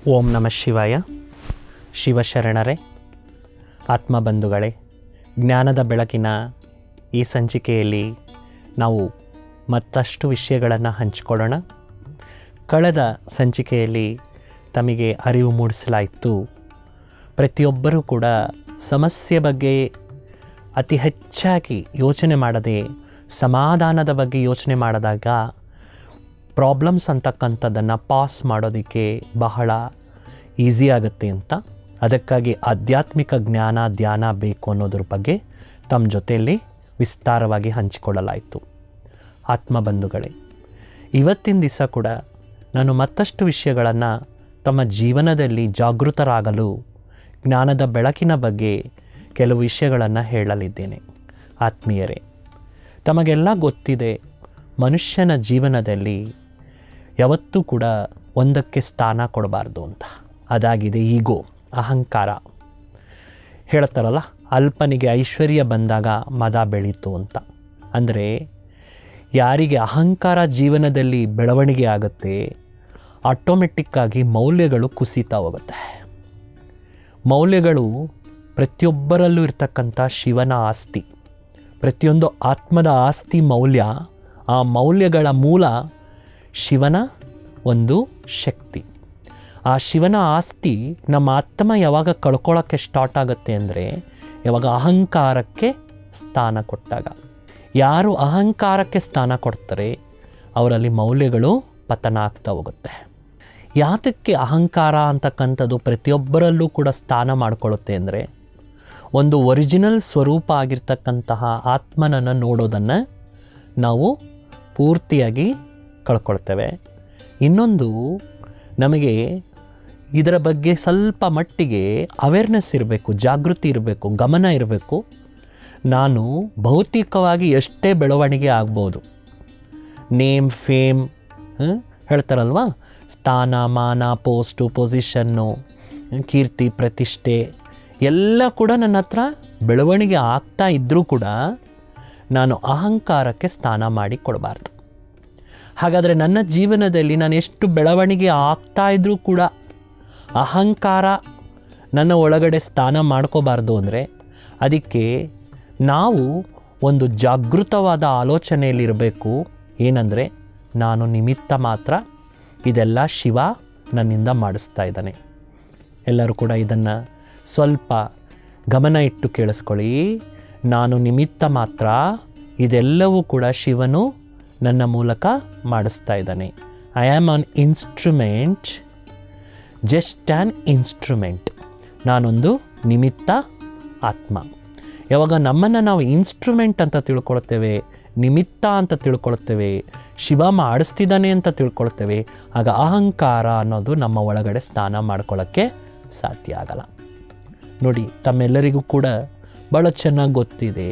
ಓಂ ನಮಃ ಶಿವಾಯ ಶಿವಶರಣರೇ ಆತ್ಮಬಂಧುಗಳೇ ಜ್ಞಾನದ ಬೆಳಕಿನ ಈ ಸಂಚಿಕೆಯಲ್ಲಿ ನಾವು ಮತ್ತಷ್ಟು ವಿಷಯಗಳನ್ನು ಹಂಚಿಕೊಳ್ಳೋಣ ಕಳೆದ ಸಂಚಿಕೆಯಲ್ಲಿ ತಮಗೆ ಅರಿವು ಮೂಡಿಸಲಾಯಿತು ಪ್ರತಿಯೊಬ್ಬರೂ ಕೂಡ ಸಮಸ್ಯೆ ಬಗ್ಗೆ ಅತಿ ಹೆಚ್ಚಾಗಿ ಯೋಚನೆ ಮಾಡದೆ ಸಮಾಧಾನದ ಬಗ್ಗೆ ಯೋಚನೆ ಮಾಡಿದಾಗ ಪ್ರಾಬ್ಲಮ್ಸ್ ಅಂತಕ್ಕಂಥದ್ದನ್ನು ಪಾಸ್ ಮಾಡೋದಕ್ಕೆ ಬಹಳ ಈಸಿ ಆಗುತ್ತೆ ಅಂತ ಅದಕ್ಕಾಗಿ ಆಧ್ಯಾತ್ಮಿಕ ಜ್ಞಾನ ಧ್ಯಾನ ಬೇಕು ಅನ್ನೋದ್ರ ಬಗ್ಗೆ ತಮ್ಮ ಜೊತೆಯಲ್ಲಿ ವಿಸ್ತಾರವಾಗಿ ಹಂಚಿಕೊಳ್ಳಲಾಯಿತು ಆತ್ಮಬಂಧುಗಳೇ ಇವತ್ತಿನ ದಿವಸ ಕೂಡ ನಾನು ಮತ್ತಷ್ಟು ವಿಷಯಗಳನ್ನು ತಮ್ಮ ಜೀವನದಲ್ಲಿ ಜಾಗೃತರಾಗಲು ಜ್ಞಾನದ ಬೆಳಕಿನ ಬಗ್ಗೆ ಕೆಲವು ವಿಷಯಗಳನ್ನು ಹೇಳಲಿದ್ದೇನೆ ಆತ್ಮೀಯರೇ ತಮಗೆಲ್ಲ ಗೊತ್ತಿದೆ ಮನುಷ್ಯನ ಜೀವನದಲ್ಲಿ ಯಾವತ್ತೂ ಕೂಡ ಒಂದಕ್ಕೆ ಸ್ಥಾನ ಕೊಡಬಾರ್ದು ಅಂತ ಅದಾಗಿದೆ ಈಗೋ ಅಹಂಕಾರ ಹೇಳ್ತಾರಲ್ಲ ಅಲ್ಪನಿಗೆ ಐಶ್ವರ್ಯ ಬಂದಾಗ ಮದ ಬೆಳೀತು ಅಂತ ಅಂದರೆ ಯಾರಿಗೆ ಅಹಂಕಾರ ಜೀವನದಲ್ಲಿ ಬೆಳವಣಿಗೆ ಆಗುತ್ತೆ ಆಟೋಮೆಟಿಕ್ಕಾಗಿ ಮೌಲ್ಯಗಳು ಕುಸಿತಾ ಹೋಗುತ್ತೆ ಮೌಲ್ಯಗಳು ಪ್ರತಿಯೊಬ್ಬರಲ್ಲೂ ಇರ್ತಕ್ಕಂಥ ಶಿವನ ಆಸ್ತಿ ಪ್ರತಿಯೊಂದು ಆತ್ಮದ ಆಸ್ತಿ ಮೌಲ್ಯ ಆ ಮೌಲ್ಯಗಳ ಮೂಲ ಶಿವನ ಒಂದು ಶಕ್ತಿ ಆ ಶಿವನ ಆಸ್ತಿ ನಮ್ಮ ಆತ್ಮ ಯಾವಾಗ ಕಳ್ಕೊಳ್ಳೋಕ್ಕೆ ಸ್ಟಾರ್ಟ್ ಆಗುತ್ತೆ ಅಂದರೆ ಯಾವಾಗ ಅಹಂಕಾರಕ್ಕೆ ಸ್ಥಾನ ಕೊಟ್ಟಾಗ ಯಾರು ಅಹಂಕಾರಕ್ಕೆ ಸ್ಥಾನ ಕೊಡ್ತಾರೆ ಅವರಲ್ಲಿ ಮೌಲ್ಯಗಳು ಪತನ ಆಗ್ತಾ ಹೋಗುತ್ತೆ ಯಾತಕ್ಕೆ ಅಹಂಕಾರ ಅಂತಕ್ಕಂಥದ್ದು ಪ್ರತಿಯೊಬ್ಬರಲ್ಲೂ ಕೂಡ ಸ್ಥಾನ ಮಾಡಿಕೊಳ್ಳುತ್ತೆ ಅಂದರೆ ಒಂದು ಒರಿಜಿನಲ್ ಸ್ವರೂಪ ಆಗಿರ್ತಕ್ಕಂತಹ ಆತ್ಮನನ್ನು ನೋಡೋದನ್ನು ನಾವು ಪೂರ್ತಿಯಾಗಿ ಕಳ್ಕೊಳ್ತೇವೆ ಇನ್ನೊಂದು ನಮಗೆ ಇದರ ಬಗ್ಗೆ ಸ್ವಲ್ಪ ಮಟ್ಟಿಗೆ ಅವೇರ್ನೆಸ್ ಇರಬೇಕು ಜಾಗೃತಿ ಇರಬೇಕು ಗಮನ ಇರಬೇಕು ನಾನು ಭೌತಿಕವಾಗಿ ಎಷ್ಟೇ ಬೆಳವಣಿಗೆ ಆಗ್ಬೋದು ನೇಮ್ ಫೇಮ್ ಹೇಳ್ತಾರಲ್ವ ಸ್ಥಾನ ಮಾನ ಪೋಸ್ಟು ಪೊಸಿಷನ್ನು ಕೀರ್ತಿ ಪ್ರತಿಷ್ಠೆ ಎಲ್ಲ ಕೂಡ ನನ್ನ ಹತ್ರ ಬೆಳವಣಿಗೆ ಆಗ್ತಾ ಇದ್ದರೂ ಕೂಡ ನಾನು ಅಹಂಕಾರಕ್ಕೆ ಸ್ಥಾನ ಮಾಡಿ ಕೊಡಬಾರ್ದು ಹಾಗಾದರೆ ನನ್ನ ಜೀವನದಲ್ಲಿ ನಾನು ಎಷ್ಟು ಬೆಳವಣಿಗೆ ಆಗ್ತಾ ಇದ್ದರೂ ಕೂಡ ಅಹಂಕಾರ ನನ್ನ ಒಳಗಡೆ ಸ್ಥಾನ ಮಾಡ್ಕೋಬಾರ್ದು ಅಂದರೆ ಅದಕ್ಕೆ ನಾವು ಒಂದು ಜಾಗೃತವಾದ ಆಲೋಚನೆಯಲ್ಲಿರಬೇಕು ಏನಂದರೆ ನಾನು ನಿಮಿತ್ತ ಮಾತ್ರ ಇದೆಲ್ಲ ಶಿವ ನನ್ನಿಂದ ಮಾಡಿಸ್ತಾ ಇದ್ದಾನೆ ಎಲ್ಲರೂ ಕೂಡ ಇದನ್ನು ಸ್ವಲ್ಪ ಗಮನ ಇಟ್ಟು ಕೇಳಿಸ್ಕೊಳ್ಳಿ ನಾನು ನಿಮಿತ್ತ ಮಾತ್ರ ಇದೆಲ್ಲವೂ ಕೂಡ ಶಿವನು ನನ್ನ ಮೂಲಕ ಮಾಡಿಸ್ತಾ ಇದ್ದಾನೆ I am an instrument just an instrument ನಾನೊಂದು ನಿಮಿತ್ತ ಆತ್ಮ ಯಾವಾಗ ನಮ್ಮನ್ನು ನಾವು ಇನ್ಸ್ಟ್ರುಮೆಂಟ್ ಅಂತ ತಿಳ್ಕೊಳ್ತೇವೆ ನಿಮಿತ್ತ ಅಂತ ತಿಳ್ಕೊಳ್ತೇವೆ ಶಿವ ಮಾಡಿಸ್ತಿದ್ದಾನೆ ಅಂತ ತಿಳ್ಕೊಳ್ತೇವೆ ಆಗ ಅಹಂಕಾರ ಅನ್ನೋದು ನಮ್ಮ ಒಳಗಡೆ ಸ್ನಾನ ಮಾಡ್ಕೊಳ್ಳೋಕ್ಕೆ ಸಾಧ್ಯ ಆಗಲ್ಲ ನೋಡಿ ತಮ್ಮೆಲ್ಲರಿಗೂ ಕೂಡ ಭಾಳ ಚೆನ್ನಾಗಿ ಗೊತ್ತಿದೆ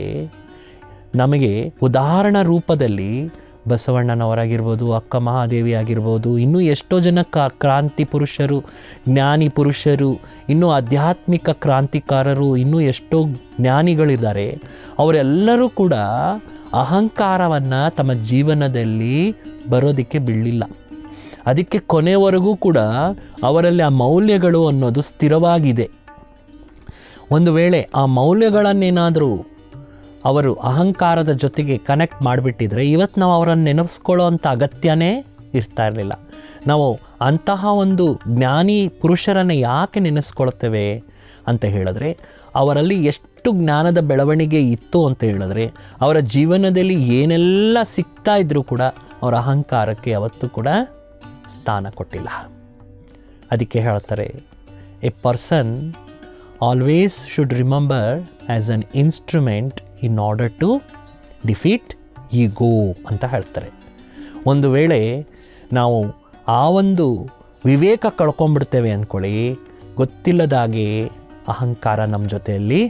ನಮಗೆ ಉದಾಹರಣಾ ರೂಪದಲ್ಲಿ ಬಸವಣ್ಣನವರಾಗಿರ್ಬೋದು ಅಕ್ಕ ಮಹಾದೇವಿ ಆಗಿರ್ಬೋದು ಇನ್ನೂ ಎಷ್ಟೋ ಜನ ಕ ಕ್ರಾಂತಿ ಪುರುಷರು ಜ್ಞಾನಿ ಪುರುಷರು ಇನ್ನೂ ಆಧ್ಯಾತ್ಮಿಕ ಕ್ರಾಂತಿಕಾರರು ಇನ್ನೂ ಎಷ್ಟೋ ಜ್ಞಾನಿಗಳಿದ್ದಾರೆ ಅವರೆಲ್ಲರೂ ಕೂಡ ಅಹಂಕಾರವನ್ನು ತಮ್ಮ ಜೀವನದಲ್ಲಿ ಬರೋದಕ್ಕೆ ಬಿಡಲಿಲ್ಲ ಅದಕ್ಕೆ ಕೊನೆವರೆಗೂ ಕೂಡ ಅವರಲ್ಲಿ ಆ ಮೌಲ್ಯಗಳು ಅನ್ನೋದು ಸ್ಥಿರವಾಗಿದೆ ಒಂದು ವೇಳೆ ಆ ಮೌಲ್ಯಗಳನ್ನೇನಾದರೂ ಅವರು ಅಹಂಕಾರದ ಜೊತೆಗೆ ಕನೆಕ್ಟ್ ಮಾಡಿಬಿಟ್ಟಿದ್ರೆ ಇವತ್ತು ನಾವು ಅವರನ್ನು ನೆನಪಿಸ್ಕೊಳ್ಳೋ ಅಂಥ ಅಗತ್ಯನೇ ಇರ್ತಾ ಇರಲಿಲ್ಲ ನಾವು ಅಂತಹ ಒಂದು ಜ್ಞಾನಿ ಪುರುಷರನ್ನು ಯಾಕೆ ನೆನೆಸ್ಕೊಳ್ತೇವೆ ಅಂತ ಹೇಳಿದ್ರೆ ಅವರಲ್ಲಿ ಎಷ್ಟು ಜ್ಞಾನದ ಬೆಳವಣಿಗೆ ಇತ್ತು ಅಂತ ಹೇಳಿದ್ರೆ ಅವರ ಜೀವನದಲ್ಲಿ ಏನೆಲ್ಲ ಸಿಗ್ತಾ ಇದ್ದರೂ ಕೂಡ ಅವರ ಅಹಂಕಾರಕ್ಕೆ ಯಾವತ್ತೂ ಕೂಡ ಸ್ಥಾನ ಕೊಟ್ಟಿಲ್ಲ ಅದಕ್ಕೆ ಹೇಳ್ತಾರೆ a person always should remember as an instrument in order to defeat ego ಅಂತ ಹೇಳ್ತಾರೆ ಒಂದು ವೇಳೆ ನಾವು ಆ ಒಂದು ವಿವೇಕ ಕಳ್ಕೊಂಡ್ಬಿಡ್ತೇವೆ ಅಂದ್ಕೊಳ್ಳಿ ಗೊತ್ತಿಲ್ಲದಾಗೆ ಅಹಂಕಾರ ನಮ್ಮ ಜೊತೆಯಲ್ಲಿ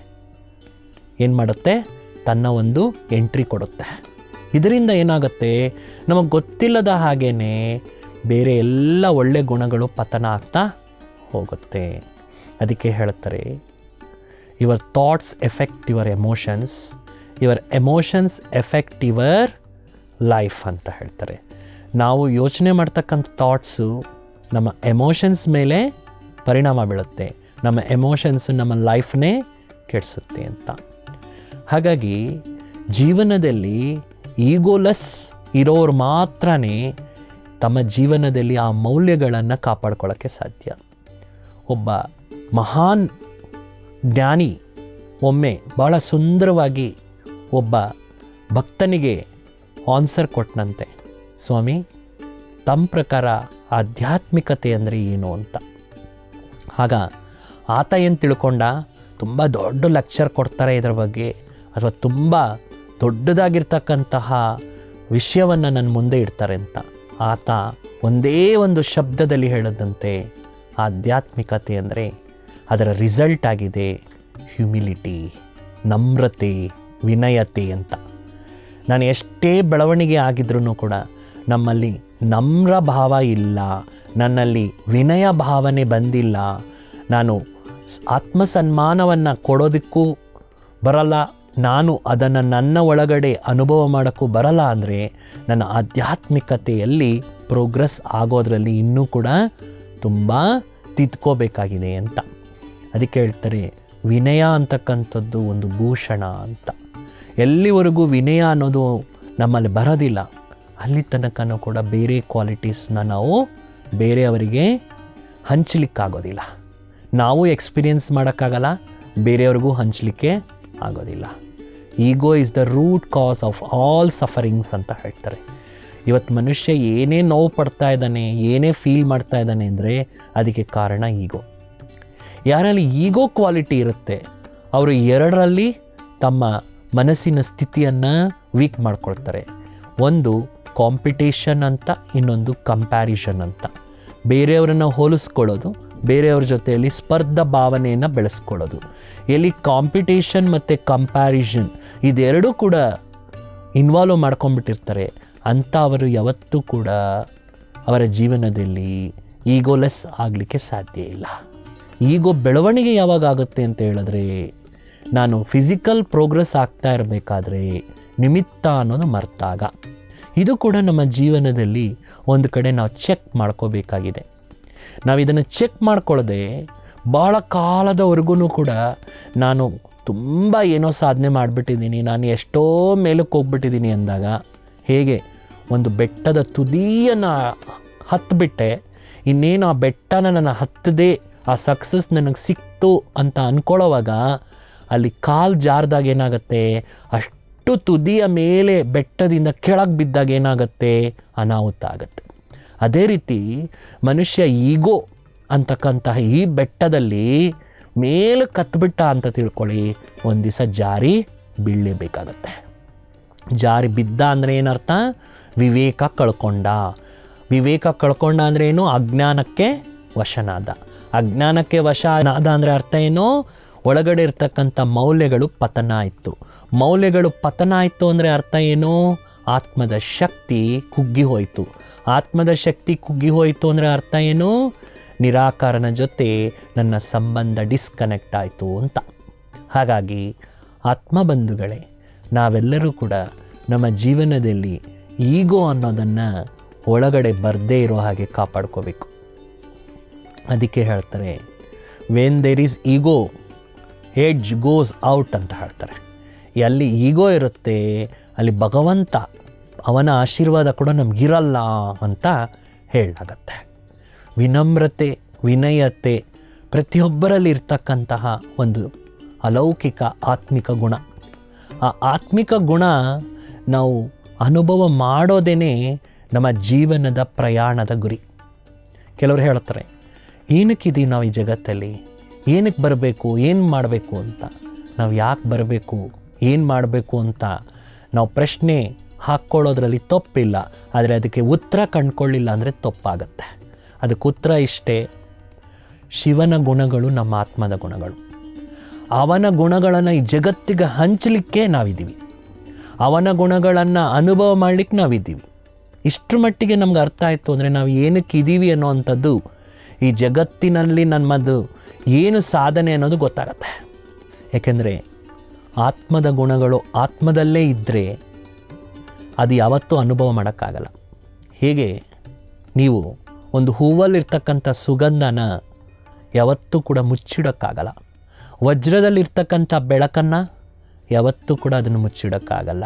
ಏನು ಮಾಡುತ್ತೆ ತನ್ನ ಒಂದು ಎಂಟ್ರಿ ಕೊಡುತ್ತೆ ಇದರಿಂದ ಏನಾಗುತ್ತೆ ನಮಗೆ ಗೊತ್ತಿಲ್ಲದ ಹಾಗೇ ಬೇರೆ ಎಲ್ಲ ಒಳ್ಳೆ ಗುಣಗಳು ಪತನ ಆಗ್ತಾ ಹೋಗುತ್ತೆ ಅದಕ್ಕೆ ಹೇಳ್ತಾರೆ your thoughts effect your emotions your emotions effect your life ಅಂತ ಹೇಳ್ತಾರೆ ನಾವು ಯೋಚನೆ ಮಾಡ್ತಕ್ಕಂಥ ಥಾಟ್ಸು ನಮ್ಮ ಎಮೋಷನ್ಸ್ ಮೇಲೆ ಪರಿಣಾಮ ಬೀಳುತ್ತೆ ನಮ್ಮ ಎಮೋಷನ್ಸು ನಮ್ಮ ಲೈಫ್ನೇ ಕೆಡಿಸುತ್ತೆ ಅಂತ ಹಾಗಾಗಿ ಜೀವನದಲ್ಲಿ ಈಗೋಲೆಸ್ ಇರೋರು ಮಾತ್ರನೇ ತಮ್ಮ ಜೀವನದಲ್ಲಿ ಆ ಮೌಲ್ಯಗಳನ್ನು ಕಾಪಾಡ್ಕೊಳ್ಳೋಕ್ಕೆ ಸಾಧ್ಯ ಒಬ್ಬ ಮಹಾನ್ ಜ್ಞಾನಿ ಒಮ್ಮೆ ಭಾಳ ಸುಂದರವಾಗಿ ಒಬ್ಬ ಭಕ್ತನಿಗೆ ಆನ್ಸರ್ ಕೊಟ್ಟನಂತೆ ಸ್ವಾಮಿ ತಮ್ಮ ಪ್ರಕಾರ ಆಧ್ಯಾತ್ಮಿಕತೆ ಅಂದರೆ ಏನು ಅಂತ ಆಗ ಆತ ಏನು ತಿಳ್ಕೊಂಡ ತುಂಬ ದೊಡ್ಡ ಲೆಕ್ಚರ್ ಕೊಡ್ತಾರೆ ಇದರ ಬಗ್ಗೆ ಅಥವಾ ತುಂಬ ದೊಡ್ಡದಾಗಿರ್ತಕ್ಕಂತಹ ವಿಷಯವನ್ನು ನನ್ನ ಮುಂದೆ ಇಡ್ತಾರೆ ಅಂತ ಆತ ಒಂದೇ ಒಂದು ಶಬ್ದದಲ್ಲಿ ಹೇಳದಂತೆ ಆಧ್ಯಾತ್ಮಿಕತೆ ಅಂದರೆ ಅದರ ರಿಸಲ್ಟ್ ಆಗಿದೆ ಹ್ಯುಮಿಲಿಟಿ ನಮ್ರತೆ ವಿನಯತೆ ಅಂತ ನಾನು ಎಷ್ಟೇ ಬೆಳವಣಿಗೆ ಆಗಿದ್ರೂ ಕೂಡ ನಮ್ಮಲ್ಲಿ ನಮ್ರ ಭಾವ ಇಲ್ಲ ನನ್ನಲ್ಲಿ ವಿನಯ ಭಾವನೆ ಬಂದಿಲ್ಲ ನಾನು ಸ್- ಆತ್ಮಸನ್ಮಾನವನ್ನು ಕೊಡೋದಕ್ಕೂ ಬರಲ್ಲ ನಾನು ಅದನ್ನು ನನ್ನ ಒಳಗಡೆ ಅನುಭವ ಮಾಡೋಕ್ಕೂ ಬರಲ್ಲ ಅಂದರೆ ನನ್ನ ಆಧ್ಯಾತ್ಮಿಕತೆಯಲ್ಲಿ ಪ್ರೋಗ್ರೆಸ್ ಆಗೋದ್ರಲ್ಲಿ ಇನ್ನೂ ಕೂಡ ತುಂಬ ತಿದ್ಕೋಬೇಕಾಗಿದೆ ಅಂತ ಅದಕ್ಕೆ ಹೇಳ್ತಾರೆ ವಿನಯ ಅಂತಕ್ಕಂಥದ್ದು ಒಂದು ಭೂಷಣ ಅಂತ ಎಲ್ಲಿವರೆಗೂ ವಿನಯ ಅನ್ನೋದು ನಮ್ಮಲ್ಲಿ ಬರೋದಿಲ್ಲ ಅಲ್ಲಿ ತನಕನೂ ಕೂಡ ಬೇರೆ ಕ್ವಾಲಿಟೀಸ್ನ ನಾವು ಬೇರೆಯವರಿಗೆ ಹಂಚಲಿಕ್ಕಾಗೋದಿಲ್ಲ ನಾವು ಎಕ್ಸ್ಪೀರಿಯನ್ಸ್ ಮಾಡೋಕ್ಕಾಗಲ್ಲ ಬೇರೆಯವ್ರಿಗೂ ಹಂಚಲಿಕ್ಕೆ ಆಗೋದಿಲ್ಲ ego is the root cause of all sufferings ಅಂತ ಹೇಳ್ತಾರೆ ಇವತ್ತು ಮನುಷ್ಯ ಏನೇ ನೋವು ಪಡ್ತಾ ಇದ್ದಾನೆ ಏನೇ ಫೀಲ್ ಮಾಡ್ತಾ ಇದ್ದಾನೆ ಅಂದರೆ ಅದಕ್ಕೆ ಕಾರಣ ಈಗೋ ಯಾರಲ್ಲಿ ಈಗೋ ಕ್ವಾಲಿಟಿ ಇರುತ್ತೆ ಅವರು ಎರಡರಲ್ಲಿ ತಮ್ಮ ಮನಸ್ಸಿನ ಸ್ಥಿತಿಯನ್ನು ವೀಕ್ ಮಾಡ್ಕೊಳ್ತಾರೆ ಒಂದು ಕಾಂಪಿಟೇಷನ್ ಅಂತ ಇನ್ನೊಂದು ಕಂಪ್ಯಾರಿಷನ್ ಅಂತ ಬೇರೆಯವರನ್ನು ಹೋಲಿಸ್ಕೊಳ್ಳೋದು ಬೇರೆಯವ್ರ ಜೊತೆಯಲ್ಲಿ ಸ್ಪರ್ಧಾ ಭಾವನೆಯನ್ನು ಬೆಳೆಸ್ಕೊಳ್ಳೋದು ಎಲ್ಲಿ ಕಾಂಪಿಟೇಷನ್ ಮತ್ತು ಕಂಪ್ಯಾರಿಷನ್ ಇದೆರಡೂ ಕೂಡ ಇನ್ವಾಲ್ವ್ ಮಾಡ್ಕೊಂಡ್ಬಿಟ್ಟಿರ್ತಾರೆ ಅಂಥ ಅವರು ಯಾವತ್ತೂ ಕೂಡ ಅವರ ಜೀವನದಲ್ಲಿ ಈಗೋಲೆಸ್ ಆಗಲಿಕ್ಕೆ ಸಾಧ್ಯ ಇಲ್ಲ ಈಗೋ ಬೆಳವಣಿಗೆ ಯಾವಾಗ ಆಗುತ್ತೆ ಅಂತ ಹೇಳಿದ್ರೆ ನಾನು ಫಿಸಿಕಲ್ ಪ್ರೋಗ್ರೆಸ್ ಆಗ್ತಾ ಇರಬೇಕಾದ್ರೆ ನಿಮಿತ್ತ ಅನ್ನೋದು ಮರ್ತಾಗ ಇದು ಕೂಡ ನಮ್ಮ ಜೀವನದಲ್ಲಿ ಒಂದು ಕಡೆ ನಾವು ಚೆಕ್ ಮಾಡ್ಕೋಬೇಕಾಗಿದೆ ನಾವು ಇದನ್ನು ಚೆಕ್ ಮಾಡ್ಕೊಳ್ಳದೆ ಭಾಳ ಕಾಲದವರೆಗೂ ಕೂಡ ನಾನು ತುಂಬ ಏನೋ ಸಾಧನೆ ಮಾಡಿಬಿಟ್ಟಿದ್ದೀನಿ ನಾನು ಎಷ್ಟೋ ಮೇಲಕ್ಕೆ ಹೋಗ್ಬಿಟ್ಟಿದ್ದೀನಿ ಅಂದಾಗ ಹೇಗೆ ಒಂದು ಬೆಟ್ಟದ ತುದಿಯನ್ನು ಹತ್ತಿಬಿಟ್ಟೆ ಇನ್ನೇನು ಆ ಬೆಟ್ಟನ ನಾನು ಹತ್ತದೇ ಆ ಸಕ್ಸಸ್ ನನಗೆ ಸಿಕ್ತು ಅಂತ ಅಂದ್ಕೊಳ್ಳೋವಾಗ ಅಲ್ಲಿ ಕಾಲು ಜಾರ್ದಾಗ ಏನಾಗುತ್ತೆ ಅಷ್ಟು ತುದಿಯ ಮೇಲೆ ಬೆಟ್ಟದಿಂದ ಕೆಳಗೆ ಬಿದ್ದಾಗ ಏನಾಗುತ್ತೆ ಅನಾಹುತ ಆಗುತ್ತೆ ಅದೇ ರೀತಿ ಮನುಷ್ಯ ಈಗೋ ಅಂತಕ್ಕಂತಹ ಈ ಬೆಟ್ಟದಲ್ಲಿ ಮೇಲೆ ಕತ್ಬಿಟ್ಟ ಅಂತ ತಿಳ್ಕೊಳ್ಳಿ ಒಂದು ದಿವಸ ಜಾರಿ ಬೀಳಲೇಬೇಕಾಗತ್ತೆ ಜಾರಿ ಬಿದ್ದ ಅಂದರೆ ಏನರ್ಥ ವಿವೇಕ ಕಳ್ಕೊಂಡ ವಿವೇಕ ಕಳ್ಕೊಂಡ ಅಂದರೆ ಏನು ಅಜ್ಞಾನಕ್ಕೆ ವಶನಾದ ಅಜ್ಞಾನಕ್ಕೆ ವಶನಾದ ಅಂದರೆ ಅರ್ಥ ಏನು ಒಳಗಡೆ ಇರ್ತಕ್ಕಂಥ ಮೌಲ್ಯಗಳು ಪತನ ಆಯಿತು ಮೌಲ್ಯಗಳು ಪತನ ಆಯಿತು ಅಂದರೆ ಅರ್ಥ ಏನು ಆತ್ಮದ ಶಕ್ತಿ ಕುಗ್ಗಿ ಹೋಯಿತು ಆತ್ಮದ ಶಕ್ತಿ ಕುಗ್ಗಿ ಹೋಯಿತು ಅಂದರೆ ಅರ್ಥ ಏನು ನಿರಾಕಾರನ ಜೊತೆ ನನ್ನ ಸಂಬಂಧ ಡಿಸ್ಕನೆಕ್ಟ್ ಆಯಿತು ಅಂತ ಹಾಗಾಗಿ ಆತ್ಮಬಂಧುಗಳೇ ನಾವೆಲ್ಲರೂ ಕೂಡ ನಮ್ಮ ಜೀವನದಲ್ಲಿ ಈಗೋ ಅನ್ನೋದನ್ನು ಒಳಗಡೆ ಬರದೇ ಇರೋ ಹಾಗೆ ಕಾಪಾಡ್ಕೋಬೇಕು ಅದಕ್ಕೆ ಹೇಳ್ತಾರೆ when there is ego edge goes out ಅಂತ ಹೇಳ್ತಾರೆ ಎಲ್ಲಿ ಈಗೋ ಇರುತ್ತೆ ಅಲ್ಲಿ ಭಗವಂತ ಅವನ ಆಶೀರ್ವಾದ ಕೂಡ ನಮಗಿರಲ್ಲ ಅಂತ ಹೇಳಲಾಗತ್ತೆ ವಿನಮ್ರತೆ ವಿನಯತೆ ಪ್ರತಿಯೊಬ್ಬರಲ್ಲಿ ಇರ್ತಕ್ಕಂತಹ ಒಂದು ಅಲೌಕಿಕ ಆತ್ಮಿಕ ಗುಣ ಆ ಆತ್ಮಿಕ ಗುಣ ನಾವು ಅನುಭವ ಮಾಡೋದೇ ನಮ್ಮ ಜೀವನದ ಪ್ರಯಾಣದ ಗುರಿ ಕೆಲವರು ಹೇಳ್ತಾರೆ ಏನಕ್ಕಿದ್ದೀವಿ ನಾವು ಈ ಜಗತ್ತಲ್ಲಿ ಏನಕ್ಕೆ ಬರಬೇಕು ಏನು ಮಾಡಬೇಕು ಅಂತ ನಾವು ಯಾಕೆ ಬರಬೇಕು ಏನು ಮಾಡಬೇಕು ಅಂತ ನಾವು ಪ್ರಶ್ನೆ ಹಾಕ್ಕೊಳ್ಳೋದ್ರಲ್ಲಿ ತಪ್ಪಿಲ್ಲ ಆದರೆ ಅದಕ್ಕೆ ಉತ್ತರ ಕಂಡ್ಕೊಳ್ಳಿಲ್ಲ ಅಂದರೆ ತಪ್ಪಾಗತ್ತೆ ಅದಕ್ಕೆ ಉತ್ತರ ಇಷ್ಟೇ ಶಿವನ ಗುಣಗಳು ನಮ್ಮ ಆತ್ಮದ ಗುಣಗಳು ಅವನ ಗುಣಗಳನ್ನು ಈ ಜಗತ್ತಿಗೆ ಹಂಚಲಿಕ್ಕೆ ನಾವಿದ್ದೀವಿ ಅವನ ಗುಣಗಳನ್ನು ಅನುಭವ ಮಾಡಲಿಕ್ಕೆ ನಾವಿದ್ದೀವಿ ಇಷ್ಟರ ಮಟ್ಟಿಗೆ ನಮ್ಗೆ ಅರ್ಥ ಆಯಿತು ಅಂದರೆ ನಾವು ಏನಕ್ಕೆ ಇದ್ದೀವಿ ಅನ್ನೋವಂಥದ್ದು ಈ ಜಗತ್ತಿನಲ್ಲಿ ನಮ್ಮದು ಏನು ಸಾಧನೆ ಅನ್ನೋದು ಗೊತ್ತಾಗತ್ತೆ ಏಕೆಂದರೆ ಆತ್ಮದ ಗುಣಗಳು ಆತ್ಮದಲ್ಲೇ ಇದ್ದರೆ ಅದು ಯಾವತ್ತೂ ಅನುಭವ ಮಾಡೋಕ್ಕಾಗಲ್ಲ ಹೇಗೆ ನೀವು ಒಂದು ಹೂವಲ್ಲಿರ್ತಕ್ಕಂಥ ಸುಗಂಧನ ಯಾವತ್ತೂ ಕೂಡ ಮುಚ್ಚಿಡೋಕ್ಕಾಗಲ್ಲ ವಜ್ರದಲ್ಲಿರ್ತಕ್ಕಂಥ ಬೆಳಕನ್ನು ಯಾವತ್ತೂ ಕೂಡ ಅದನ್ನು ಮುಚ್ಚಿಡೋಕ್ಕಾಗಲ್ಲ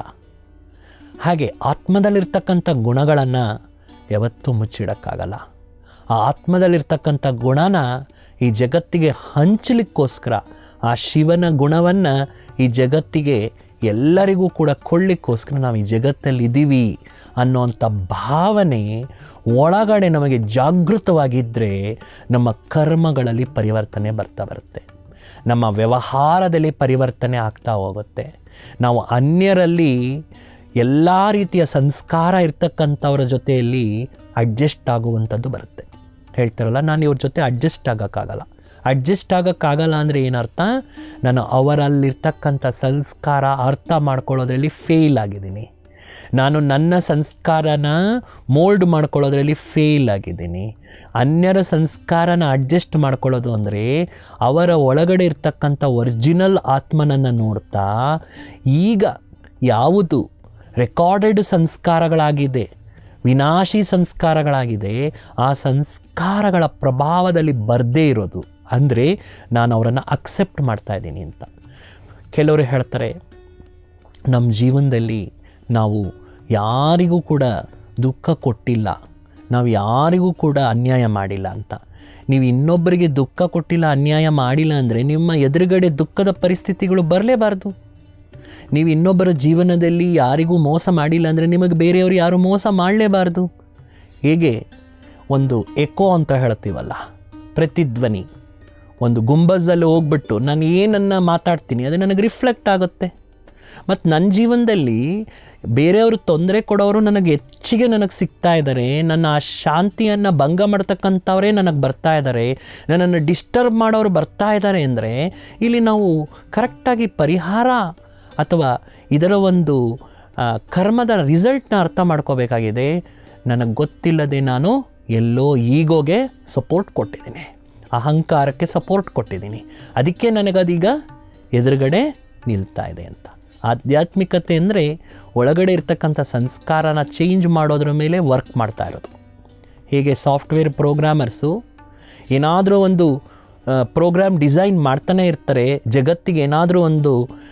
ಹಾಗೆ ಆತ್ಮದಲ್ಲಿರ್ತಕ್ಕಂಥ ಗುಣಗಳನ್ನು ಯಾವತ್ತೂ ಮುಚ್ಚಿಡೋಕ್ಕಾಗಲ್ಲ ಆ ಆತ್ಮದಲ್ಲಿರ್ತಕ್ಕಂಥ ಗುಣನ ಈ ಜಗತ್ತಿಗೆ ಹಂಚಲಿಕ್ಕೋಸ್ಕರ ಆ ಶಿವನ ಗುಣವನ್ನು ಈ ಜಗತ್ತಿಗೆ ಎಲ್ಲರಿಗೂ ಕೂಡ ಕೊಳ್ಳಿಕ್ಕೋಸ್ಕರ ನಾವು ಈ ಜಗತ್ತಲ್ಲಿ ಇದ್ದೀವಿ ಅನ್ನೋವಂಥ ಭಾವನೆ ಒಳಗಡೆ ನಮಗೆ ಜಾಗೃತವಾಗಿದ್ದರೆ ನಮ್ಮ ಕರ್ಮಗಳಲ್ಲಿ ಪರಿವರ್ತನೆ ಬರ್ತಾ ಬರುತ್ತೆ ನಮ್ಮ ವ್ಯವಹಾರದಲ್ಲಿ ಪರಿವರ್ತನೆ ಆಗ್ತಾ ಹೋಗುತ್ತೆ ನಾವು ಅನ್ಯರಲ್ಲಿ ಎಲ್ಲ ರೀತಿಯ ಸಂಸ್ಕಾರ ಇರ್ತಕ್ಕಂಥವ್ರ ಜೊತೆಯಲ್ಲಿ ಅಡ್ಜಸ್ಟ್ ಆಗುವಂಥದ್ದು ಬರುತ್ತೆ ಹೇಳ್ತಾರಲ್ಲ ನಾನು ಇವ್ರ ಜೊತೆ ಅಡ್ಜಸ್ಟ್ ಆಗೋಕ್ಕಾಗಲ್ಲ ಅಡ್ಜಸ್ಟ್ ಆಗೋಕ್ಕಾಗಲ್ಲ ಅಂದರೆ ಏನರ್ಥ ನಾನು ಅವರಲ್ಲಿರ್ತಕ್ಕಂಥ ಸಂಸ್ಕಾರ ಅರ್ಥ ಮಾಡ್ಕೊಳ್ಳೋದ್ರಲ್ಲಿ ಫೇಲ್ ಆಗಿದ್ದೀನಿ ನಾನು ನನ್ನ ಸಂಸ್ಕಾರನ ಮೋಲ್ಡ್ ಮಾಡ್ಕೊಳ್ಳೋದ್ರಲ್ಲಿ ಫೇಲ್ ಆಗಿದ್ದೀನಿ ಅನ್ಯರ ಸಂಸ್ಕಾರನ ಅಡ್ಜಸ್ಟ್ ಮಾಡ್ಕೊಳ್ಳೋದು ಅಂದರೆ ಅವರ ಒಳಗಡೆ ಇರ್ತಕ್ಕಂಥ ಒರಿಜಿನಲ್ ಆತ್ಮನನ್ನು ನೋಡ್ತಾ ಈಗ ಯಾವುದು ರೆಕಾರ್ಡೆಡ್ ಸಂಸ್ಕಾರಗಳಾಗಿದೆ ವಿನಾಶಿ ಸಂಸ್ಕಾರಗಳಾಗಿದೆ ಆ ಸಂಸ್ಕಾರಗಳ ಪ್ರಭಾವದಲ್ಲಿ ಬರದೇ ಇರೋದು ಅಂದರೆ ನಾನು ಅವರನ್ನು ಅಕ್ಸೆಪ್ಟ್ ಮಾಡ್ತಾ ಇದ್ದೀನಿ ಅಂತ ಕೆಲವರು ಹೇಳ್ತಾರೆ ನಮ್ಮ ಜೀವನದಲ್ಲಿ ನಾವು ಯಾರಿಗೂ ಕೂಡ ದುಃಖ ಕೊಟ್ಟಿಲ್ಲ ನಾವು ಯಾರಿಗೂ ಕೂಡ ಅನ್ಯಾಯ ಮಾಡಿಲ್ಲ ಅಂತ ನೀವು ಇನ್ನೊಬ್ಬರಿಗೆ ದುಃಖ ಕೊಟ್ಟಿಲ್ಲ ಅನ್ಯಾಯ ಮಾಡಿಲ್ಲ ಅಂದರೆ ನಿಮ್ಮ ಎದುರುಗಡೆ ದುಃಖದ ಪರಿಸ್ಥಿತಿಗಳು ಬರಲೇಬಾರ್ದು ನೀವು ಇನ್ನೊಬ್ಬರ ಜೀವನದಲ್ಲಿ ಯಾರಿಗೂ ಮೋಸ ಮಾಡಿಲ್ಲ ಅಂದರೆ ನಿಮಗೆ ಬೇರೆಯವರು ಯಾರು ಮೋಸ ಮಾಡಲೇಬಾರ್ದು ಹೇಗೆ ಒಂದು ಎಕೋ ಅಂತ ಹೇಳ್ತೀವಲ್ಲ ಪ್ರತಿಧ್ವನಿ ಒಂದು ಗುಂಬಜ್ಜಲ್ಲಿ ಹೋಗ್ಬಿಟ್ಟು ನಾನು ಏನನ್ನು ಮಾತಾಡ್ತೀನಿ ಅದು ನನಗೆ ರಿಫ್ಲೆಕ್ಟ್ ಆಗುತ್ತೆ ಮತ್ತು ನನ್ನ ಜೀವನದಲ್ಲಿ ಬೇರೆಯವರು ತೊಂದರೆ ಕೊಡೋರು ನನಗೆ ಹೆಚ್ಚಿಗೆ ನನಗೆ ಸಿಗ್ತಾ ಇದ್ದಾರೆ ನನ್ನ ಆ ಶಾಂತಿಯನ್ನು ಭಂಗ ಮಾಡ್ತಕ್ಕಂಥವರೇ ನನಗೆ ಬರ್ತಾ ಇದ್ದಾರೆ ನನ್ನನ್ನು ಡಿಸ್ಟರ್ಬ್ ಮಾಡೋರು ಬರ್ತಾ ಇದ್ದಾರೆ ಅಂದರೆ ಇಲ್ಲಿ ನಾವು ಕರೆಕ್ಟಾಗಿ ಪರಿಹಾರ ಅಥವಾ ಇದರ ಒಂದು ಆ, ಕರ್ಮದ ರಿಸಲ್ಟ್ನ ಅರ್ಥ ಮಾಡ್ಕೋಬೇಕಾಗಿದೆ ನನಗೆ ಗೊತ್ತಿಲ್ಲದೆ ನಾನು ಎಲ್ಲೋ ಈಗೋಗೆ ಸಪೋರ್ಟ್ ಕೊಟ್ಟಿದ್ದೀನಿ ಅಹಂಕಾರಕ್ಕೆ ಸಪೋರ್ಟ್ ಕೊಟ್ಟಿದ್ದೀನಿ ಅದಕ್ಕೆ ನನಗದೀಗ ಎದುರುಗಡೆ ನಿಲ್ತಾ ಇದೆ ಅಂತ ಆಧ್ಯಾತ್ಮಿಕತೆ ಅಂದರೆ ಒಳಗಡೆ ಇರ್ತಕ್ಕಂಥ ಸಂಸ್ಕಾರನ ಚೇಂಜ್ ಮಾಡೋದ್ರ ಮೇಲೆ ವರ್ಕ್ ಮಾಡ್ತಾ ಇರೋದು ಹೀಗೆ ಸಾಫ್ಟ್ವೇರ್ ಪ್ರೋಗ್ರಾಮರ್ಸು ಏನಾದರೂ ಒಂದು ಪ್ರೋಗ್ರಾಮ್ ಡಿಸೈನ್ ಮಾಡ್ತಾನೆ ಇರ್ತಾರೆ ಜಗತ್ತಿಗೆ ಏನಾದರೂ ಒಂದು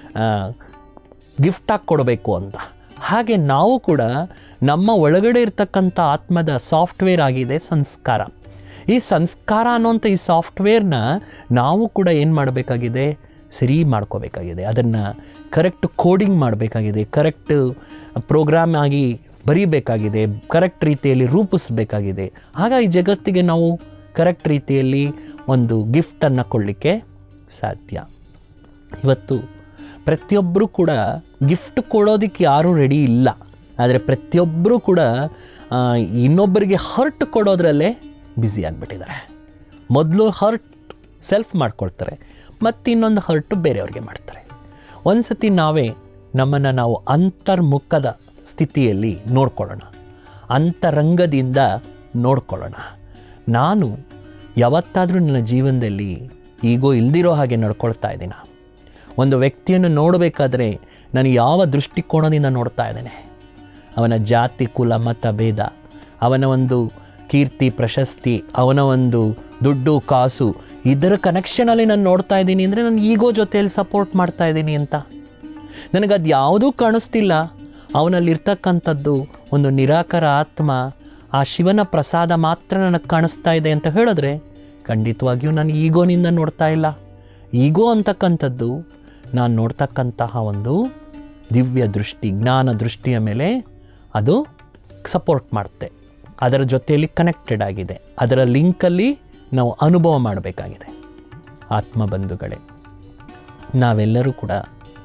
ಗಿಫ್ಟಾಗಿ ಕೊಡಬೇಕು ಅಂತ ಹಾಗೆ ನಾವು ಕೂಡ ನಮ್ಮ ಒಳಗಡೆ ಇರ್ತಕ್ಕಂಥ ಆತ್ಮದ ಸಾಫ್ಟ್ವೇರ್ ಆಗಿದೆ ಸಂಸ್ಕಾರ ಈ ಸಂಸ್ಕಾರ ಅನ್ನೋಂಥ ಈ ಸಾಫ್ಟ್ವೇರ್ನ ನಾವು ಕೂಡ ಏನು ಮಾಡಬೇಕಾಗಿದೆ ಸರಿ ಮಾಡ್ಕೋಬೇಕಾಗಿದೆ ಅದನ್ನು ಕರೆಕ್ಟ್ ಕೋಡಿಂಗ್ ಮಾಡಬೇಕಾಗಿದೆ ಕರೆಕ್ಟ್ ಪ್ರೋಗ್ರಾಮ್ ಆಗಿ ಬರೀಬೇಕಾಗಿದೆ ಕರೆಕ್ಟ್ ರೀತಿಯಲ್ಲಿ ರೂಪಿಸಬೇಕಾಗಿದೆ ಆಗ ಈ ಜಗತ್ತಿಗೆ ನಾವು ಕರೆಕ್ಟ್ ರೀತಿಯಲ್ಲಿ ಒಂದು ಗಿಫ್ಟನ್ನು ಕೊಡಲಿಕ್ಕೆ ಸಾಧ್ಯ ಇವತ್ತು ಪ್ರತಿಯೊಬ್ಬರು ಕೂಡ ಗಿಫ್ಟ್ ಕೊಡೋದಕ್ಕೆ ಯಾರೂ ರೆಡಿ ಇಲ್ಲ ಆದರೆ ಪ್ರತಿಯೊಬ್ಬರು ಕೂಡ ಆ, ಇನ್ನೊಬ್ಬರಿಗೆ ಹರ್ಟ್ ಕೊಡೋದ್ರಲ್ಲೇ ಬ್ಯುಸಿ ಆಗಿಬಿಟ್ಟಿದ್ದಾರೆ ಮೊದಲು ಹರ್ಟ್ ಸೆಲ್ಫ್ ಮಾಡ್ಕೊಳ್ತಾರೆ ಮತ್ತು ಇನ್ನೊಂದು ಹರ್ಟು ಬೇರೆಯವ್ರಿಗೆ ಮಾಡ್ತಾರೆ ಒಂದು ಸತಿ ನಾವೇ ನಮ್ಮನ್ನು ನಾವು ಅಂತರ್ಮುಖದ ಸ್ಥಿತಿಯಲ್ಲಿ ನೋಡ್ಕೊಳ್ಳೋಣ ಅಂತರಂಗದಿಂದ ನೋಡ್ಕೊಳ್ಳೋಣ ನಾನು ಯಾವತ್ತಾದರೂ ನನ್ನ ಜೀವನದಲ್ಲಿ ಈಗೋ ಇಲ್ದಿರೋ ಹಾಗೆ ನಡ್ಕೊಳ್ತಾ ಇದ್ದೀನ ಒಂದು ವ್ಯಕ್ತಿಯನ್ನು ನೋಡಬೇಕಾದ್ರೆ ನಾನು ಯಾವ ದೃಷ್ಟಿಕೋನದಿಂದ ನೋಡ್ತಾ ಇದ್ದೇನೆ ಅವನ ಜಾತಿ ಕುಲ ಮತ ಭೇದ ಅವನ ಒಂದು ಕೀರ್ತಿ ಪ್ರಶಸ್ತಿ ಅವನ ಒಂದು ದುಡ್ಡು ಕಾಸು ಇದರ ಕನೆಕ್ಷನಲ್ಲಿ ನಾನು ನೋಡ್ತಾ ಇದ್ದೀನಿ ಅಂದರೆ ನಾನು ಈಗೋ ಜೊತೆಯಲ್ಲಿ ಸಪೋರ್ಟ್ ಮಾಡ್ತಾ ಇದ್ದೀನಿ ಅಂತ ನನಗದು ಯಾವುದೂ ಕಾಣಿಸ್ತಿಲ್ಲ ಅವನಲ್ಲಿರ್ತಕ್ಕಂಥದ್ದು ಒಂದು ನಿರಾಕಾರ ಆತ್ಮ ಆ ಶಿವನ ಪ್ರಸಾದ ಮಾತ್ರ ನನಗೆ ಕಾಣಿಸ್ತಾ ಇದೆ ಅಂತ ಹೇಳಿದ್ರೆ ಖಂಡಿತವಾಗಿಯೂ ನಾನು ಈಗೋನಿಂದ ನೋಡ್ತಾ ಇಲ್ಲ ಈಗೋ ಅಂತಕ್ಕಂಥದ್ದು ನಾನು ನೋಡ್ತಕ್ಕಂತಹ ಒಂದು ದಿವ್ಯ ದೃಷ್ಟಿ ಜ್ಞಾನ ದೃಷ್ಟಿಯ ಮೇಲೆ ಅದು ಸಪೋರ್ಟ್ ಮಾಡುತ್ತೆ ಅದರ ಜೊತೆಯಲ್ಲಿ ಕನೆಕ್ಟೆಡ್ ಆಗಿದೆ ಅದರ ಲಿಂಕಲ್ಲಿ ನಾವು ಅನುಭವ ಮಾಡಬೇಕಾಗಿದೆ ಆತ್ಮ ಬಂಧುಗಳೇ ನಾವೆಲ್ಲರೂ ಕೂಡ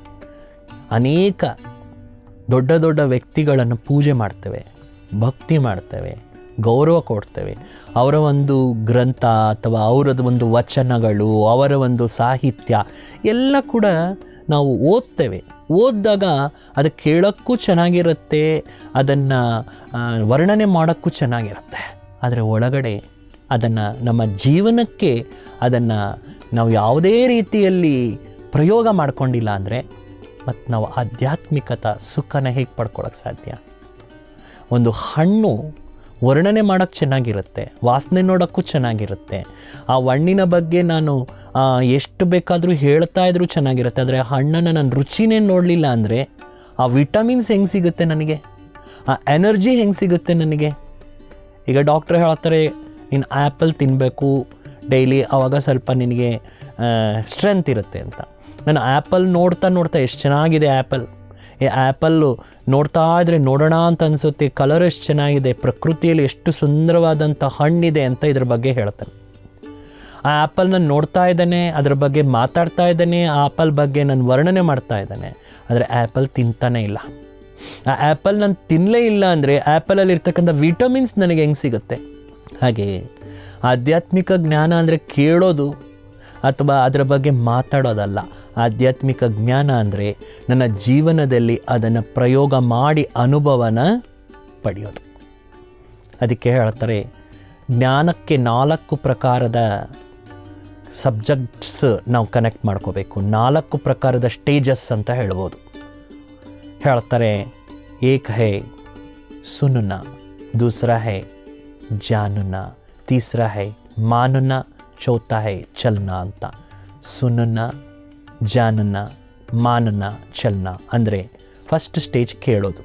ಅನೇಕ ದೊಡ್ಡ ದೊಡ್ಡ ವ್ಯಕ್ತಿಗಳನ್ನು ಪೂಜೆ ಮಾಡ್ತೇವೆ ಭಕ್ತಿ ಮಾಡ್ತೇವೆ ಗೌರವ ಕೊಡ್ತೇವೆ ಅವರ ಒಂದು ಗ್ರಂಥ ಅಥವಾ ಅವರದ್ದು ಒಂದು ವಚನಗಳು ಅವರ ಒಂದು ಸಾಹಿತ್ಯ ಎಲ್ಲ ಕೂಡ ನಾವು ಓದ್ತೇವೆ ಓದಿದಾಗ ಅದು ಕೇಳೋಕ್ಕೂ ಚೆನ್ನಾಗಿರುತ್ತೆ ಅದನ್ನು ವರ್ಣನೆ ಮಾಡೋಕ್ಕೂ ಚೆನ್ನಾಗಿರುತ್ತೆ ಆದರೆ ಒಳಗಡೆ ಅದನ್ನು ನಮ್ಮ ಜೀವನಕ್ಕೆ ಅದನ್ನು ನಾವು ಯಾವುದೇ ರೀತಿಯಲ್ಲಿ ಪ್ರಯೋಗ ಮಾಡ್ಕೊಂಡಿಲ್ಲ ಅಂದರೆ ಮತ್ತು ನಾವು ಆಧ್ಯಾತ್ಮಿಕತ ಸುಖನ ಹೇಗೆ ಪಡ್ಕೊಳ್ಳೋಕ್ಕೆ ಸಾಧ್ಯ ಒಂದು ಹಣ್ಣು ವರ್ಣನೆ ಮಾಡೋಕ್ಕೆ ಚೆನ್ನಾಗಿರುತ್ತೆ ವಾಸನೆ ನೋಡೋಕ್ಕೂ ಚೆನ್ನಾಗಿರುತ್ತೆ ಆ ಹಣ್ಣಿನ ಬಗ್ಗೆ ನಾನು ಆ, ಎಷ್ಟು ಬೇಕಾದರೂ ಹೇಳ್ತಾ ಇದ್ರೂ ಚೆನ್ನಾಗಿರುತ್ತೆ ಆದರೆ ಹಣ್ಣನ್ನು ನಾನು ರುಚಿನೇ ನೋಡಲಿಲ್ಲ ಅಂದರೆ ಆ ವಿಟಮಿನ್ಸ್ ಹೆಂಗೆ ಸಿಗುತ್ತೆ ನನಗೆ ಆ ಎನರ್ಜಿ ಹೆಂಗೆ ಸಿಗುತ್ತೆ ನನಗೆ ಈಗ ಡಾಕ್ಟ್ರ್ ಹೇಳ್ತಾರೆ ನೀನು ಆ್ಯಪಲ್ ತಿನ್ನಬೇಕು ಡೈಲಿ ಆವಾಗ ಸ್ವಲ್ಪ ನಿನಗೆ ಸ್ಟ್ರೆಂತ್ ಇರುತ್ತೆ ಅಂತ ನಾನು ಆ್ಯಪಲ್ ನೋಡ್ತಾ ನೋಡ್ತಾ ಎಷ್ಟು ಚೆನ್ನಾಗಿದೆ ಆ್ಯಪಲ್ ಈ ಆ್ಯಪಲ್ಲು ನೋಡ್ತಾ ಇದ್ರೆ ನೋಡೋಣ ಅಂತ ಅನಿಸುತ್ತೆ ಕಲರ್ ಎಷ್ಟು ಚೆನ್ನಾಗಿದೆ ಪ್ರಕೃತಿಯಲ್ಲಿ ಎಷ್ಟು ಸುಂದರವಾದಂಥ ಹಣ್ಣಿದೆ ಅಂತ ಇದ್ರ ಬಗ್ಗೆ ಹೇಳ್ತಾನೆ ಆ ಆ್ಯಪಲ್ನ ನೋಡ್ತಾ ಇದ್ದಾನೆ ಅದ್ರ ಬಗ್ಗೆ ಮಾತಾಡ್ತಾ ಇದ್ದಾನೆ ಆ ಆ್ಯಪಲ್ ಬಗ್ಗೆ ನಾನು ವರ್ಣನೆ ಮಾಡ್ತಾ ಇದ್ದಾನೆ ಆದರೆ ಆ್ಯಪಲ್ ತಿಂತಾನೇ ಇಲ್ಲ ಆ ಆ್ಯಪಲ್ ನಾನು ತಿನ್ನಲೇ ಇಲ್ಲ ಅಂದರೆ ಆ್ಯಪಲಲ್ಲಿ ಇರ್ತಕ್ಕಂಥ ವಿಟಮಿನ್ಸ್ ನನಗೆ ಹೆಂಗೆ ಸಿಗುತ್ತೆ ಹಾಗೆ ಆಧ್ಯಾತ್ಮಿಕ ಜ್ಞಾನ ಅಂದರೆ ಕೇಳೋದು ಅಥವಾ ಅದರ ಬಗ್ಗೆ ಮಾತಾಡೋದಲ್ಲ ಆಧ್ಯಾತ್ಮಿಕ ಜ್ಞಾನ ಅಂದರೆ ನನ್ನ ಜೀವನದಲ್ಲಿ ಅದನ್ನು ಪ್ರಯೋಗ ಮಾಡಿ ಅನುಭವನ ಪಡೆಯೋದು ಅದಕ್ಕೆ ಹೇಳ್ತಾರೆ ಜ್ಞಾನಕ್ಕೆ ನಾಲ್ಕು ಪ್ರಕಾರದ ಸಬ್ಜೆಕ್ಟ್ಸ್ ನಾವು ಕನೆಕ್ಟ್ ಮಾಡ್ಕೋಬೇಕು ನಾಲ್ಕು ಪ್ರಕಾರದ ಸ್ಟೇಜಸ್ ಅಂತ ಹೇಳ್ಬೋದು ಹೇಳ್ತಾರೆ ಏಕ್ ಹೇ ಸುನುನ ದೂಸರಾ ಹೇ ಜಾನುನ ತೀಸರಾ ಹೇ ಮಾನುನ ಚೌಥಾ ಹೇ ಚಲ್ನ ಅಂತ ಸುನುನ ಜಾನುನ ಮಾನುನ ಚಲ್ನ ಅಂದರೆ ಫಸ್ಟ್ ಸ್ಟೇಜ್ ಕೇಳೋದು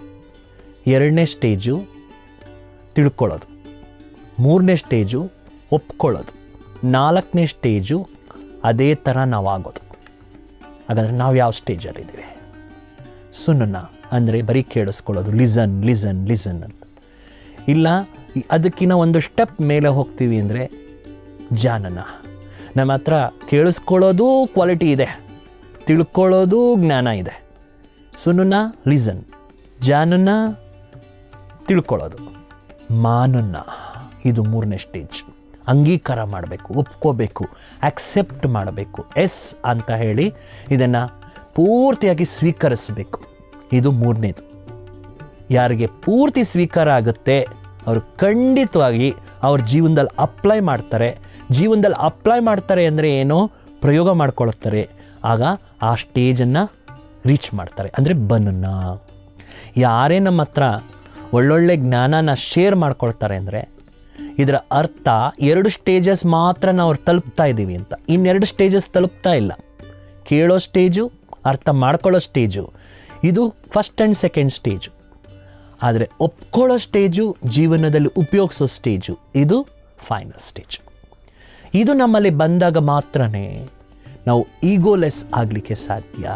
ಎರಡನೇ ಸ್ಟೇಜು ತಿಳ್ಕೊಳ್ಳೋದು ಮೂರನೇ ಸ್ಟೇಜು ಒಪ್ಕೊಳ್ಳೋದು ನಾಲ್ಕನೇ ಸ್ಟೇಜು ಅದೇ ಥರ ನಾವಾಗೋದು ಹಾಗಾದರೆ ನಾವು ಯಾವ ಸ್ಟೇಜಲ್ಲಿದ್ದೀವಿ ಸುನನ ಅಂದರೆ ಬರೀ ಕೇಳಿಸ್ಕೊಳ್ಳೋದು ಲಿಸನ್ ಲಿಸನ್ ಲಿಸನ್ ಅಂತ ಇಲ್ಲ ಈ- ಅದಕ್ಕಿಂತ ಒಂದು ಸ್ಟೆಪ್ ಮೇಲೆ ಹೋಗ್ತೀವಿ ಅಂದರೆ ಜಾನನ ನಮ್ಮ ಹತ್ರ ಕೇಳಿಸ್ಕೊಳ್ಳೋದು ಕ್ವಾಲಿಟಿ ಇದೆ ತಿಳ್ಕೊಳ್ಳೋದು ಜ್ಞಾನ ಇದೆ ಸುನುನ ಲಿಸನ್ ಜಾನನ ತಿಳ್ಕೊಳ್ಳೋದು ಮಾನನ್ನ ಇದು ಮೂರನೇ ಸ್ಟೇಜ್ ಅಂಗೀಕಾರ ಮಾಡಬೇಕು ಒಪ್ಕೋಬೇಕು ಆಕ್ಸೆಪ್ಟ್ ಮಾಡಬೇಕು ಎಸ್ ಅಂತ ಹೇಳಿ ಇದನ್ನು ಪೂರ್ತಿಯಾಗಿ ಸ್ವೀಕರಿಸಬೇಕು ಇದು ಮೂರನೇದು ಯಾರಿಗೆ ಪೂರ್ತಿ ಸ್ವೀಕಾರ ಆಗುತ್ತೆ ಅವರು ಖಂಡಿತವಾಗಿ ಅವ್ರ ಜೀವನದಲ್ಲಿ ಅಪ್ಲೈ ಮಾಡ್ತಾರೆ ಜೀವನದಲ್ಲಿ ಅಪ್ಲೈ ಮಾಡ್ತಾರೆ ಅಂದರೆ ಏನೋ ಪ್ರಯೋಗ ಮಾಡ್ಕೊಳ್ತಾರೆ ಆಗ ಆ ಸ್ಟೇಜನ್ನು ರೀಚ್ ಮಾಡ್ತಾರೆ ಅಂದರೆ ಬನ್ನನ್ನ ಯಾರೇ ನಮ್ಮ ಹತ್ರ ಒಳ್ಳೊಳ್ಳೆ ಜ್ಞಾನನ ಶೇರ್ ಮಾಡ್ಕೊಳ್ತಾರೆ ಅಂದರೆ ಇದರ ಅರ್ಥ ಎರಡು ಸ್ಟೇಜಸ್ ಮಾತ್ರ ನಾವು ತಲುಪ್ತಾ ಇದ್ದೀವಿ ಅಂತ ಇನ್ನೆರಡು ಸ್ಟೇಜಸ್ ತಲುಪ್ತಾ ಇಲ್ಲ ಕೇಳೋ ಸ್ಟೇಜು ಅರ್ಥ ಮಾಡ್ಕೊಳ್ಳೋ ಸ್ಟೇಜು ಇದು ಫಸ್ಟ್ ಆ್ಯಂಡ್ ಸೆಕೆಂಡ್ ಸ್ಟೇಜು ಆದರೆ ಒಪ್ಕೊಳ್ಳೋ ಸ್ಟೇಜು ಜೀವನದಲ್ಲಿ ಉಪಯೋಗಿಸೋ ಸ್ಟೇಜು ಇದು ಫೈನಲ್ ಸ್ಟೇಜ್ ಇದು ನಮ್ಮಲ್ಲಿ ಬಂದಾಗ ಮಾತ್ರನೇ ನಾವು ಈಗೋಲೆಸ್ ಆಗಲಿಕ್ಕೆ ಸಾಧ್ಯ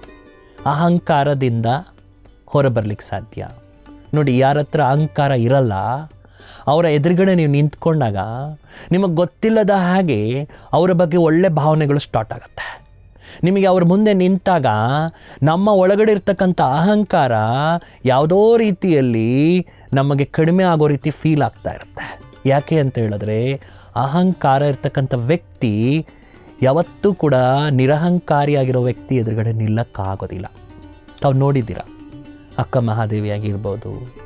ಅಹಂಕಾರದಿಂದ ಹೊರಬರ್ಲಿಕ್ಕೆ ಸಾಧ್ಯ ನೋಡಿ ಯಾರ ಹತ್ರ ಅಹಂಕಾರ ಇರಲ್ಲ ಅವರ ಎದುರುಗಡೆ ನೀವು ನಿಂತ್ಕೊಂಡಾಗ ನಿಮಗೆ ಗೊತ್ತಿಲ್ಲದ ಹಾಗೆ ಅವರ ಬಗ್ಗೆ ಒಳ್ಳೆ ಭಾವನೆಗಳು ಸ್ಟಾರ್ಟ್ ಆಗುತ್ತೆ ನಿಮಗೆ ಅವ್ರ ಮುಂದೆ ನಿಂತಾಗ ನಮ್ಮ ಒಳಗಡೆ ಇರ್ತಕ್ಕಂಥ ಅಹಂಕಾರ ಯಾವುದೋ ರೀತಿಯಲ್ಲಿ ನಮಗೆ ಕಡಿಮೆ ಆಗೋ ರೀತಿ ಫೀಲ್ ಆಗ್ತಾ ಇರುತ್ತೆ ಯಾಕೆ ಅಂತ ಹೇಳಿದ್ರೆ ಅಹಂಕಾರ ಇರ್ತಕ್ಕಂಥ ವ್ಯಕ್ತಿ ಯಾವತ್ತೂ ಕೂಡ ನಿರಹಂಕಾರಿಯಾಗಿರೋ ವ್ಯಕ್ತಿ ಎದುರುಗಡೆ ನಿಲ್ಲಕ್ಕಾಗೋದಿಲ್ಲ ತಾವು ನೋಡಿದ್ದೀರ ಅಕ್ಕ ಮಹಾದೇವಿ ಆಗಿರ್ಬೋದು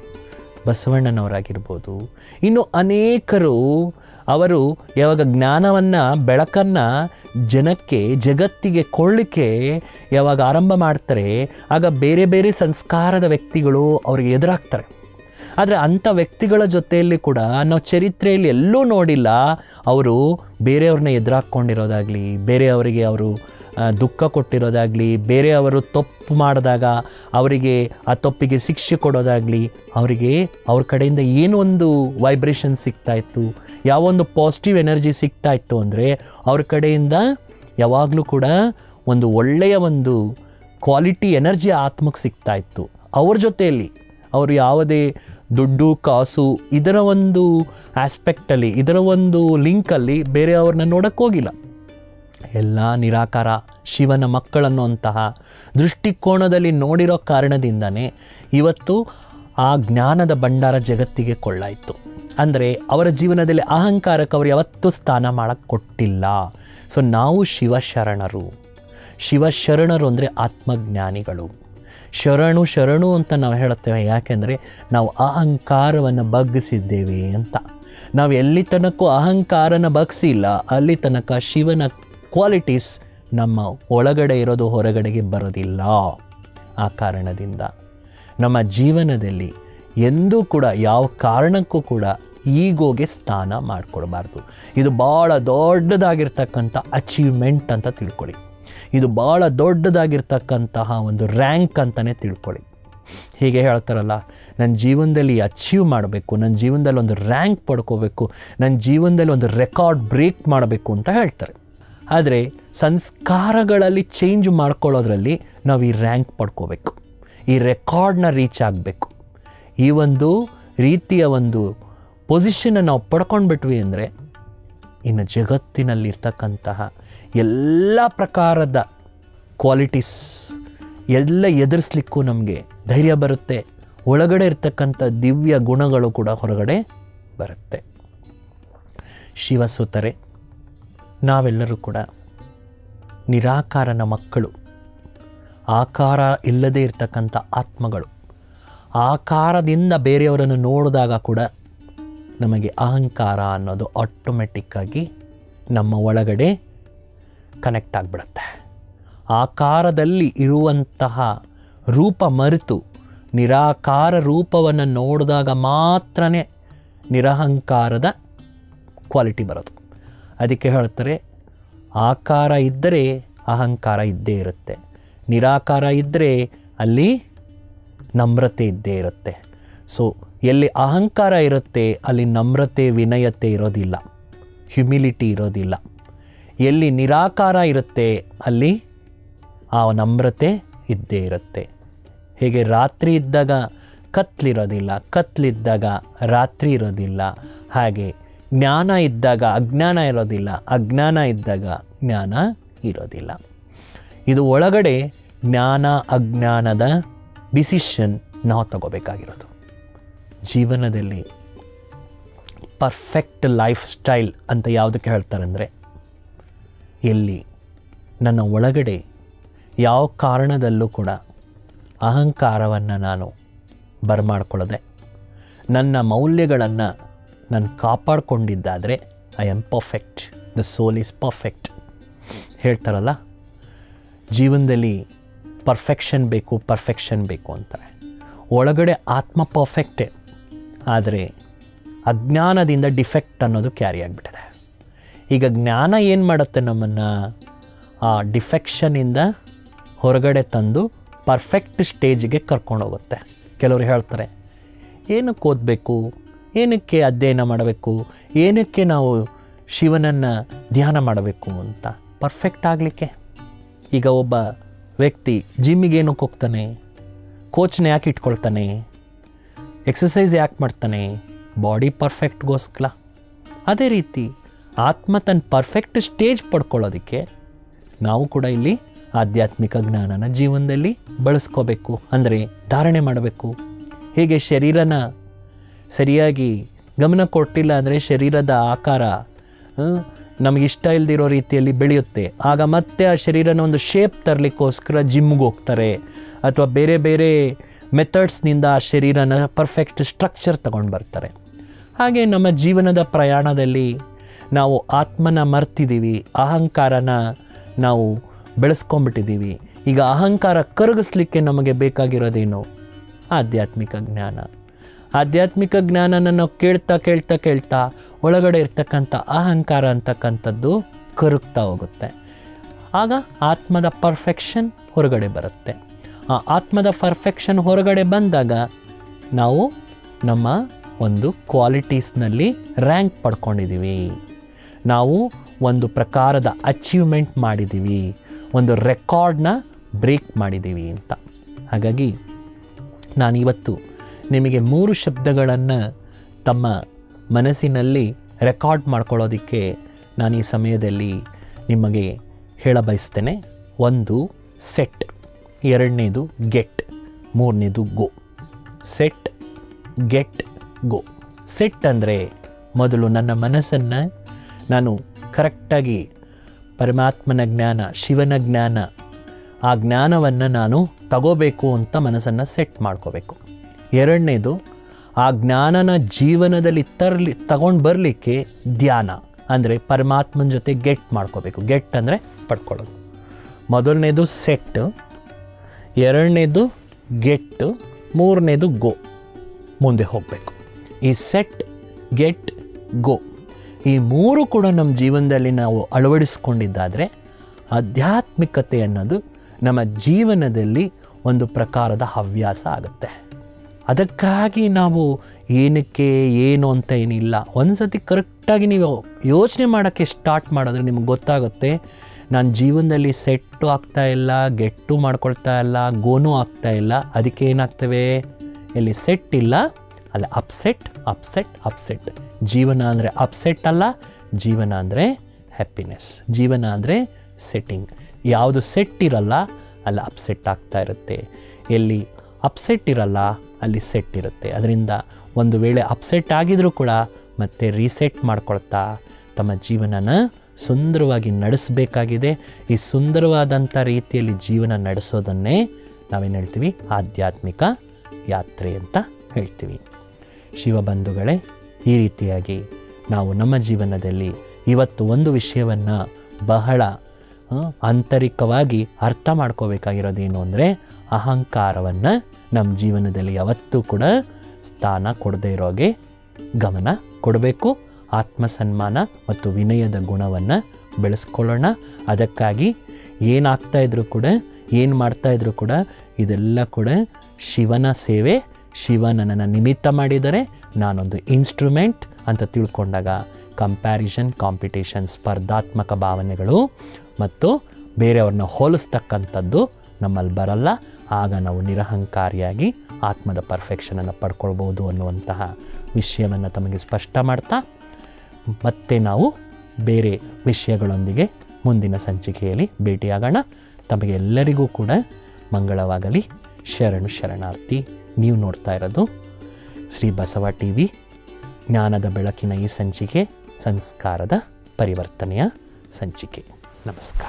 ಬಸವಣ್ಣನವರಾಗಿರ್ಬೋದು ಇನ್ನು ಅನೇಕರು ಅವರು ಯಾವಾಗ ಜ್ಞಾನವನ್ನು ಬೆಳಕನ್ನು ಜನಕ್ಕೆ ಜಗತ್ತಿಗೆ ಕೊಳ್ಳಿಕ್ಕೆ ಯಾವಾಗ ಆರಂಭ ಮಾಡ್ತಾರೆ ಆಗ ಬೇರೆ ಬೇರೆ ಸಂಸ್ಕಾರದ ವ್ಯಕ್ತಿಗಳು ಅವ್ರಿಗೆ ಎದುರಾಗ್ತಾರೆ ಆದರೆ ಅಂಥ ವ್ಯಕ್ತಿಗಳ ಜೊತೆಯಲ್ಲಿ ಕೂಡ ನಾವು ಚರಿತ್ರೆಯಲ್ಲಿ ಎಲ್ಲೂ ನೋಡಿಲ್ಲ ಅವರು ಬೇರೆಯವ್ರನ್ನ ಎದುರಾಕ್ಕೊಂಡಿರೋದಾಗಲಿ ಬೇರೆಯವರಿಗೆ ಅವರು ಆ, ದುಃಖ ಕೊಟ್ಟಿರೋದಾಗಲಿ ಬೇರೆಯವರು ತಪ್ಪು ಮಾಡಿದಾಗ ಅವರಿಗೆ ಆ ತಪ್ಪಿಗೆ ಶಿಕ್ಷೆ ಕೊಡೋದಾಗಲಿ ಅವರಿಗೆ ಅವ್ರ ಕಡೆಯಿಂದ ಏನೋ ಒಂದು ವೈಬ್ರೇಷನ್ ಸಿಗ್ತಾ ಇತ್ತು ಯಾವೊಂದು ಪಾಸಿಟಿವ್ ಎನರ್ಜಿ ಸಿಗ್ತಾ ಇತ್ತು ಅಂದರೆ ಅವ್ರ ಕಡೆಯಿಂದ ಯಾವಾಗಲೂ ಕೂಡ ಒಂದು ಒಳ್ಳೆಯ ಒಂದು ಕ್ವಾಲಿಟಿ ಎನರ್ಜಿ ಆತ್ಮಕ್ಕೆ ಸಿಗ್ತಾ ಇತ್ತು ಅವ್ರ ಜೊತೆಯಲ್ಲಿ ಅವರು ಯಾವುದೇ ದುಡ್ಡು ಕಾಸು ಇದರ ಒಂದು ಆಸ್ಪೆಕ್ಟಲ್ಲಿ ಇದರ ಒಂದು ಲಿಂಕಲ್ಲಿ ಬೇರೆಯವ್ರನ್ನ ನೋಡಕ್ಕೆ ಹೋಗಿಲ್ಲ ಎಲ್ಲ ನಿರಾಕಾರ ಶಿವನ ಮಕ್ಕಳನ್ನುವಂತಹ ದೃಷ್ಟಿಕೋನದಲ್ಲಿ ನೋಡಿರೋ ಕಾರಣದಿಂದನೇ ಇವತ್ತು ಆ ಜ್ಞಾನದ ಭಂಡಾರ ಜಗತ್ತಿಗೆ ಕೊಳ್ಳಾಯಿತು ಅಂದರೆ ಅವರ ಜೀವನದಲ್ಲಿ ಅಹಂಕಾರಕ್ಕೆ ಅವರು ಯಾವತ್ತೂ ಸ್ಥಾನ ಮಾಡಕ್ಕೆ ಕೊಟ್ಟಿಲ್ಲ ಸೊ ನಾವು ಶಿವಶರಣರು ಶಿವಶರಣರು ಅಂದರೆ ಆತ್ಮಜ್ಞಾನಿಗಳು ಶರಣು ಶರಣು ಅಂತ ನಾವು ಹೇಳುತ್ತೇವೆ ಯಾಕೆಂದರೆ ನಾವು ಅಹಂಕಾರವನ್ನು ಬಗ್ಗಿಸಿದ್ದೇವೆ ಅಂತ ನಾವು ಎಲ್ಲಿ ತನಕ ಅಹಂಕಾರನ ಬಗ್ಸಿಲ್ಲ ಅಲ್ಲಿ ತನಕ ಶಿವನ ಕ್ವಾಲಿಟೀಸ್ ನಮ್ಮ ಒಳಗಡೆ ಇರೋದು ಹೊರಗಡೆಗೆ ಬರೋದಿಲ್ಲ ಆ ಕಾರಣದಿಂದ ನಮ್ಮ ಜೀವನದಲ್ಲಿ ಎಂದೂ ಕೂಡ ಯಾವ ಕಾರಣಕ್ಕೂ ಕೂಡ ಈಗೋಗೆ ಸ್ಥಾನ ಮಾಡಿಕೊಡ್ಬಾರ್ದು ಇದು ಭಾಳ ದೊಡ್ಡದಾಗಿರ್ತಕ್ಕಂಥ ಅಚೀವ್ಮೆಂಟ್ ಅಂತ ತಿಳ್ಕೊಳ್ಳಿ ಇದು ಭಾಳ ದೊಡ್ಡದಾಗಿರ್ತಕ್ಕಂತಹ ಒಂದು ರ್ಯಾಂಕ್ ಅಂತಲೇ ತಿಳ್ಕೊಳ್ಳಿ ಹೀಗೆ ಹೇಳ್ತಾರಲ್ಲ ನನ್ನ ಜೀವನದಲ್ಲಿ ಅಚೀವ್ ಮಾಡಬೇಕು ನನ್ನ ಜೀವನದಲ್ಲಿ ಒಂದು ರ್ಯಾಂಕ್ ಪಡ್ಕೋಬೇಕು ನನ್ನ ಜೀವನದಲ್ಲಿ ಒಂದು ರೆಕಾರ್ಡ್ ಬ್ರೇಕ್ ಮಾಡಬೇಕು ಅಂತ ಹೇಳ್ತಾರೆ ಆದರೆ ಸಂಸ್ಕಾರಗಳಲ್ಲಿ ಚೇಂಜ್ ಮಾಡ್ಕೊಳ್ಳೋದ್ರಲ್ಲಿ ನಾವು ಈ ರ್ಯಾಂಕ್ ಪಡ್ಕೋಬೇಕು ಈ ರೆಕಾರ್ಡ್ನ ರೀಚ್ ಆಗಬೇಕು ಈ ಒಂದು ರೀತಿಯ ಒಂದು ಪೊಸಿಷನ್ನ ನಾವು ಪಡ್ಕೊಂಡ್ಬಿಟ್ವಿ ಅಂದರೆ ಇನ್ನು ಜಗತ್ತಿನಲ್ಲಿರ್ತಕ್ಕಂತಹ ಎಲ್ಲ ಪ್ರಕಾರದ ಕ್ವಾಲಿಟೀಸ್ ಎಲ್ಲ ಎದುರಿಸ್ಲಿಕ್ಕೂ ನಮಗೆ ಧೈರ್ಯ ಬರುತ್ತೆ ಒಳಗಡೆ ಇರ್ತಕ್ಕಂಥ ದಿವ್ಯ ಗುಣಗಳು ಕೂಡ ಹೊರಗಡೆ ಬರುತ್ತೆ ಶಿವಸುತರೆ ನಾವೆಲ್ಲರೂ ಕೂಡ ನಿರಾಕಾರನ ಮಕ್ಕಳು ಆಕಾರ ಇಲ್ಲದೇ ಇರ್ತಕ್ಕಂಥ ಆತ್ಮಗಳು ಆಕಾರದಿಂದ ಬೇರೆಯವರನ್ನು ನೋಡಿದಾಗ ಕೂಡ ನಮಗೆ ಅಹಂಕಾರ ಅನ್ನೋದು ಆಟೋಮೆಟಿಕ್ಕಾಗಿ ನಮ್ಮ ಒಳಗಡೆ ಕನೆಕ್ಟ್ ಆಗಿಬಿಡುತ್ತೆ ಆಕಾರದಲ್ಲಿ ಇರುವಂತಹ ರೂಪ ಮರೆತು ನಿರಾಕಾರ ರೂಪವನ್ನು ನೋಡಿದಾಗ ಮಾತ್ರ ನಿರಹಂಕಾರದ ಕ್ವಾಲಿಟಿ ಬರೋದು ಅದಕ್ಕೆ ಹೇಳ್ತಾರೆ ಆಕಾರ ಇದ್ದರೆ ಅಹಂಕಾರ ಇದ್ದೇ ಇರುತ್ತೆ ನಿರಾಕಾರ ಇದ್ದರೆ ಅಲ್ಲಿ ನಮ್ರತೆ ಇದ್ದೇ ಇರುತ್ತೆ ಸೊ ಎಲ್ಲಿ ಅಹಂಕಾರ ಇರುತ್ತೆ ಅಲ್ಲಿ ನಮ್ರತೆ ವಿನಯತೆ ಇರೋದಿಲ್ಲ ಹ್ಯುಮಿಲಿಟಿ ಇರೋದಿಲ್ಲ ಎಲ್ಲಿ ನಿರಾಕಾರ ಇರುತ್ತೆ ಅಲ್ಲಿ ಆ ನಮ್ರತೆ ಇದ್ದೇ ಇರುತ್ತೆ ಹೇಗೆ ರಾತ್ರಿ ಇದ್ದಾಗ ಕತ್ಲಿರೋದಿಲ್ಲ ಕತ್ಲಿದ್ದಾಗ ರಾತ್ರಿ ಇರೋದಿಲ್ಲ ಹಾಗೆ ಜ್ಞಾನ ಇದ್ದಾಗ ಅಜ್ಞಾನ ಇರೋದಿಲ್ಲ ಅಜ್ಞಾನ ಇದ್ದಾಗ ಜ್ಞಾನ ಇರೋದಿಲ್ಲ ಇದು ಒಳಗಡೆ ಜ್ಞಾನ ಅಜ್ಞಾನದ ಡಿಸಿಷನ್ ನಾವು ತಗೋಬೇಕಾಗಿರೋದು ಜೀವನದಲ್ಲಿ ಪರ್ಫೆಕ್ಟ್ ಲೈಫ್ ಸ್ಟೈಲ್ ಅಂತ ಯಾವುದಕ್ಕೆ ಹೇಳ್ತಾರೆ ಅಂದರೆ ಎಲ್ಲಿ ನನ್ನ ಒಳಗಡೆ ಯಾವ ಕಾರಣದಲ್ಲೂ ಕೂಡ ಅಹಂಕಾರವನ್ನು ನಾನು ಬರಮಾಡ್ಕೊಳ್ಳದೆ ನನ್ನ ಮೌಲ್ಯಗಳನ್ನು ನಾನು ಕಾಪಾಡಿಕೊಂಡಿದ್ದಾದರೆ I am perfect the soul is perfect ಹೇಳ್ತಾರಲ್ಲ ಜೀವನದಲ್ಲಿ ಪರ್ಫೆಕ್ಷನ್ ಬೇಕು ಪರ್ಫೆಕ್ಷನ್ ಬೇಕು ಅಂತಾರೆ ಒಳಗಡೆ ಆತ್ಮ ಪರ್ಫೆಕ್ಟೇ ಆದರೆ ಅಜ್ಞಾನದಿಂದ ಡಿಫೆಕ್ಟ್ ಅನ್ನೋದು ಕ್ಯಾರಿ ಆಗಿಬಿಟ್ಟಿದೆ ಈಗ ಜ್ಞಾನ ಏನು ಮಾಡುತ್ತೆ ನಮ್ಮನ್ನು ಆ ಡಿಫೆಕ್ಷನಿಂದ ಹೊರಗಡೆ ತಂದು ಪರ್ಫೆಕ್ಟ್ ಸ್ಟೇಜಿಗೆ ಕರ್ಕೊಂಡೋಗುತ್ತೆ ಕೆಲವರು ಹೇಳ್ತಾರೆ ಏನಕ್ಕೆ ಓದಬೇಕು ಏನಕ್ಕೆ ಅಧ್ಯಯನ ಮಾಡಬೇಕು ಏನಕ್ಕೆ ನಾವು ಶಿವನನ್ನು ಧ್ಯಾನ ಮಾಡಬೇಕು ಅಂತ ಪರ್ಫೆಕ್ಟ್ ಆಗಲಿಕ್ಕೆ ಈಗ ಒಬ್ಬ ವ್ಯಕ್ತಿ ಜಿಮ್ಮಿಗೆ ಏನಕ್ಕೆ ಹೋಗ್ತಾನೆ ಕೋಚ್ನ ಯಾಕೆ ಇಟ್ಕೊಳ್ತಾನೆ ಎಕ್ಸಸೈಸ್ ಯಾಕೆ ಮಾಡ್ತಾನೆ ಬಾಡಿ ಪರ್ಫೆಕ್ಟ್ಗೋಸ್ಕರ ಅದೇ ರೀತಿ ಆತ್ಮ ತನ್ನ ಪರ್ಫೆಕ್ಟ್ ಸ್ಟೇಜ್ ಪಡ್ಕೊಳ್ಳೋದಕ್ಕೆ ನಾವು ಕೂಡ ಇಲ್ಲಿ ಆಧ್ಯಾತ್ಮಿಕ ಜ್ಞಾನನ ಜೀವನದಲ್ಲಿ ಬಳಸ್ಕೋಬೇಕು ಅಂದರೆ ಧಾರಣೆ ಮಾಡಬೇಕು ಹೇಗೆ ಶರೀರನ ಸರಿಯಾಗಿ ಗಮನ ಕೊಟ್ಟಿಲ್ಲ ಅಂದರೆ ಶರೀರದ ಆಕಾರ ನಮಗಿಷ್ಟ ಇಲ್ದಿರೋ ರೀತಿಯಲ್ಲಿ ಬೆಳೆಯುತ್ತೆ ಆಗ ಮತ್ತೆ ಆ ಶರೀರನ ಒಂದು ಶೇಪ್ ತರಲಿಕ್ಕೋಸ್ಕರ ಜಿಮ್ಗೆ ಹೋಗ್ತಾರೆ ಅಥವಾ ಬೇರೆ ಬೇರೆ ಮೆಥಡ್ಸ್ನಿಂದ ಆ ಶರೀರನ ಪರ್ಫೆಕ್ಟ್ ಸ್ಟ್ರಕ್ಚರ್ ತಗೊಂಡು ಬರ್ತಾರೆ ಹಾಗೆ ನಮ್ಮ ಜೀವನದ ಪ್ರಯಾಣದಲ್ಲಿ ನಾವು ಆತ್ಮನ ಮರ್ತಿದ್ದೀವಿ ಅಹಂಕಾರನ ನಾವು ಬೆಳೆಸ್ಕೊಂಬಿಟ್ಟಿದ್ದೀವಿ ಈಗ ಅಹಂಕಾರ ಕರಗಿಸ್ಲಿಕ್ಕೆ ನಮಗೆ ಬೇಕಾಗಿರೋದೇನು ಆಧ್ಯಾತ್ಮಿಕ ಜ್ಞಾನ ಆಧ್ಯಾತ್ಮಿಕ ಜ್ಞಾನನ ನಾವು ಕೇಳ್ತಾ ಕೇಳ್ತಾ ಕೇಳ್ತಾ ಒಳಗಡೆ ಇರ್ತಕ್ಕಂಥ ಅಹಂಕಾರ ಅಂತಕ್ಕಂಥದ್ದು ಕರಗ್ತಾ ಹೋಗುತ್ತೆ ಆಗ ಆತ್ಮದ ಪರ್ಫೆಕ್ಷನ್ ಹೊರಗಡೆ ಬರುತ್ತೆ ಆ ಆತ್ಮದ ಪರ್ಫೆಕ್ಷನ್ ಹೊರಗಡೆ ಬಂದಾಗ ನಾವು ನಮ್ಮ ಒಂದು ಕ್ವಾಲಿಟೀಸ್ನಲ್ಲಿ ರ್ಯಾಂಕ್ ಪಡ್ಕೊಂಡಿದ್ದೀವಿ ನಾವು ಒಂದು ಪ್ರಕಾರದ ಅಚೀವ್ಮೆಂಟ್ ಮಾಡಿದ್ದೀವಿ ಒಂದು ರೆಕಾರ್ಡ್ನ ಬ್ರೇಕ್ ಮಾಡಿದ್ದೀವಿ ಅಂತ ಹಾಗಾಗಿ ನಾನಿವತ್ತು ನಿಮಗೆ ಮೂರು ಶಬ್ದಗಳನ್ನು ತಮ್ಮ ಮನಸ್ಸಿನಲ್ಲಿ ರೆಕಾರ್ಡ್ ಮಾಡ್ಕೊಳ್ಳೋದಕ್ಕೆ ನಾನು ಈ ಸಮಯದಲ್ಲಿ ನಿಮಗೆ ಹೇಳ ಬಯಸ್ತೇನೆ ಒಂದು ಸೆಟ್ ಎರಡನೇದು ಗೆಟ್ ಮೂರನೇದು go set get go set ಅಂದರೆ ಮೊದಲು ನನ್ನ ಮನಸ್ಸನ್ನು ನಾನು ಕರೆಕ್ಟಾಗಿ ಪರಮಾತ್ಮನ ಜ್ಞಾನ ಶಿವನ ಜ್ಞಾನ ಆ ಜ್ಞಾನವನ್ನು ನಾನು ತಗೋಬೇಕು ಅಂತ ಮನಸ್ಸನ್ನು ಸೆಟ್ ಮಾಡ್ಕೋಬೇಕು ಎರಡನೇದು ಆ ಜ್ಞಾನನ ಜೀವನದಲ್ಲಿ ತರಲಿ ತಗೊಂಡು ಬರಲಿಕ್ಕೆ ಧ್ಯಾನ ಅಂದರೆ ಪರಮಾತ್ಮನ ಜೊತೆ ಗೆಟ್ ಮಾಡ್ಕೋಬೇಕು ಗೆಟ್ ಅಂದರೆ ಪಡ್ಕೊಳ್ಳೋದು ಮೊದಲನೇದು ಸೆಟ್ ಎರಡನೇದು ಗೆಟ್ ಮೂರನೇದು ಗೋ ಮುಂದೆ ಹೋಗಬೇಕು ಈ ಸೆಟ್ ಗೆಟ್ ಗೋ ಈ ಮೂರು ಕೂಡ ನಮ್ಮ ಜೀವನದಲ್ಲಿ ನಾವು ಅಳವಡಿಸ್ಕೊಂಡಿದ್ದಾದರೆ ಆಧ್ಯಾತ್ಮಿಕತೆ ಅನ್ನೋದು ನಮ್ಮ ಜೀವನದಲ್ಲಿ ಒಂದು ಪ್ರಕಾರದ ಹವ್ಯಾಸ ಆಗುತ್ತೆ ಅದಕ್ಕಾಗಿ ನಾವು ಏನಕ್ಕೆ ಏನು ಅಂತ ಏನಿಲ್ಲ ಒಂದು ಸತಿ ಕರೆಕ್ಟಾಗಿ ನೀವು ಯೋಚನೆ ಮಾಡೋಕ್ಕೆ ಸ್ಟಾರ್ಟ್ ಮಾಡಿದ್ರೆ ನಿಮ್ಗೆ ಗೊತ್ತಾಗುತ್ತೆ ನಾನು ಜೀವನದಲ್ಲಿ ಸೆಟ್ಟು ಆಗ್ತಾ ಇಲ್ಲ ಗೆಟ್ಟು ಮಾಡ್ಕೊಳ್ತಾ ಇಲ್ಲ ಗೋನೂ ಆಗ್ತಾ ಇಲ್ಲ ಅದಕ್ಕೆ ಏನಾಗ್ತವೆ ಇಲ್ಲಿ ಸೆಟ್ ಇಲ್ಲ ಅಲ್ಲ ಅಪ್ಸೆಟ್ ಅಪ್ಸೆಟ್ ಅಪ್ಸೆಟ್ ಜೀವನ ಅಂದರೆ ಅಪ್ಸೆಟ್ ಅಲ್ಲ ಜೀವನ ಅಂದರೆ ಹ್ಯಾಪಿನೆಸ್ ಜೀವನ ಅಂದರೆ ಸೆಟ್ಟಿಂಗ್ ಯಾವುದು ಸೆಟ್ ಇರಲ್ಲ ಅಲ್ಲಿ ಅಪ್ಸೆಟ್ ಆಗ್ತಾ ಇರುತ್ತೆ ಎಲ್ಲಿ ಅಪ್ಸೆಟ್ ಇರಲ್ಲ ಅಲ್ಲಿ ಸೆಟ್ ಇರುತ್ತೆ ಅದರಿಂದ ಒಂದು ವೇಳೆ ಅಪ್ಸೆಟ್ ಆಗಿದರೂ ಕೂಡ ಮತ್ತೆ ರೀಸೆಟ್ ಮಾಡ್ಕೊಳ್ತಾ ತಮ್ಮ ಜೀವನನ ಸುಂದರವಾಗಿ ನಡೆಸಬೇಕಾಗಿದೆ ಈ ಸುಂದರವಾದಂಥ ರೀತಿಯಲ್ಲಿ ಜೀವನ ನಡೆಸೋದನ್ನೇ ನಾವೇನು ಹೇಳ್ತೀವಿ ಆಧ್ಯಾತ್ಮಿಕ ಯಾತ್ರೆ ಅಂತ ಹೇಳ್ತೀವಿ ಶಿವಬಂಧುಗಳೇ ಈ ರೀತಿಯಾಗಿ ನಾವು ನಮ್ಮ ಜೀವನದಲ್ಲಿ ಇವತ್ತು ಒಂದು ವಿಷಯವನ್ನು ಬಹಳ ಆ, ಆಂತರಿಕವಾಗಿ ಅರ್ಥ ಮಾಡ್ಕೋಬೇಕಾಗಿರೋದೇನು ಅಂದರೆ ಅಹಂಕಾರವನ್ನು ನಮ್ಮ ಜೀವನದಲ್ಲಿ ಯಾವತ್ತೂ ಕೂಡ ಸ್ಥಾನ ಕೊಡದೇ ಇರೋಗೆ ಗಮನ ಕೊಡಬೇಕು ಆತ್ಮಸನ್ಮಾನ ಮತ್ತು ವಿನಯದ ಗುಣವನ್ನು ಬೆಳೆಸ್ಕೊಳ್ಳೋಣ ಅದಕ್ಕಾಗಿ ಏನಾಗ್ತಾ ಇದ್ರೂ ಕೂಡ ಏನು ಮಾಡ್ತಾ ಇದ್ರೂ ಕೂಡ ಇದೆಲ್ಲ ಕೂಡ ಶಿವನ ಸೇವೆ ಶಿವ ನನ್ನನ್ನು ನಿಮಿತ್ತ ಮಾಡಿದರೆ ನಾನೊಂದು ಇನ್ಸ್ಟ್ರೂಮೆಂಟ್ ಅಂತ ತಿಳ್ಕೊಂಡಾಗ ಕಂಪ್ಯಾರಿಷನ್ ಕಾಂಪಿಟೇಷನ್ ಸ್ಪರ್ಧಾತ್ಮಕ ಭಾವನೆಗಳು ಮತ್ತು ಬೇರೆಯವ್ರನ್ನ ಹೋಲಿಸ್ತಕ್ಕಂಥದ್ದು ನಮ್ಮಲ್ಲಿ ಬರಲ್ಲ ಆಗ ನಾವು ನಿರಹಂಕಾರಿಯಾಗಿ ಆತ್ಮದ ಪರ್ಫೆಕ್ಷನನ್ನು ಪಡ್ಕೊಳ್ಬೋದು ಅನ್ನುವಂತಹ ವಿಷಯವನ್ನು ತಮಗೆ ಸ್ಪಷ್ಟ ಮಾಡ್ತಾ ಮತ್ತೆ ನಾವು ಬೇರೆ ವಿಷಯಗಳೊಂದಿಗೆ ಮುಂದಿನ ಸಂಚಿಕೆಯಲ್ಲಿ ಭೇಟಿಯಾಗೋಣ ತಮಗೆ ಎಲ್ಲರಿಗೂ ಕೂಡ ಮಂಗಳವಾಗಲಿ ಶರಣು ಶರಣಾರ್ಥಿ ನೀವು ನೋಡ್ತಾ ಇರೋದು ಶ್ರೀ ಬಸವ ಟಿ ವಿ ಜ್ಞಾನದ ಬೆಳಕಿನ ಈ ಸಂಚಿಕೆ ಸಂಸ್ಕಾರದ ಪರಿವರ್ತನೆಯ ಸಂಚಿಕೆ ನಮಸ್ಕಾರ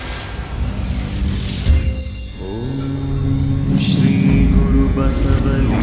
श्रीगुरुबसवलिं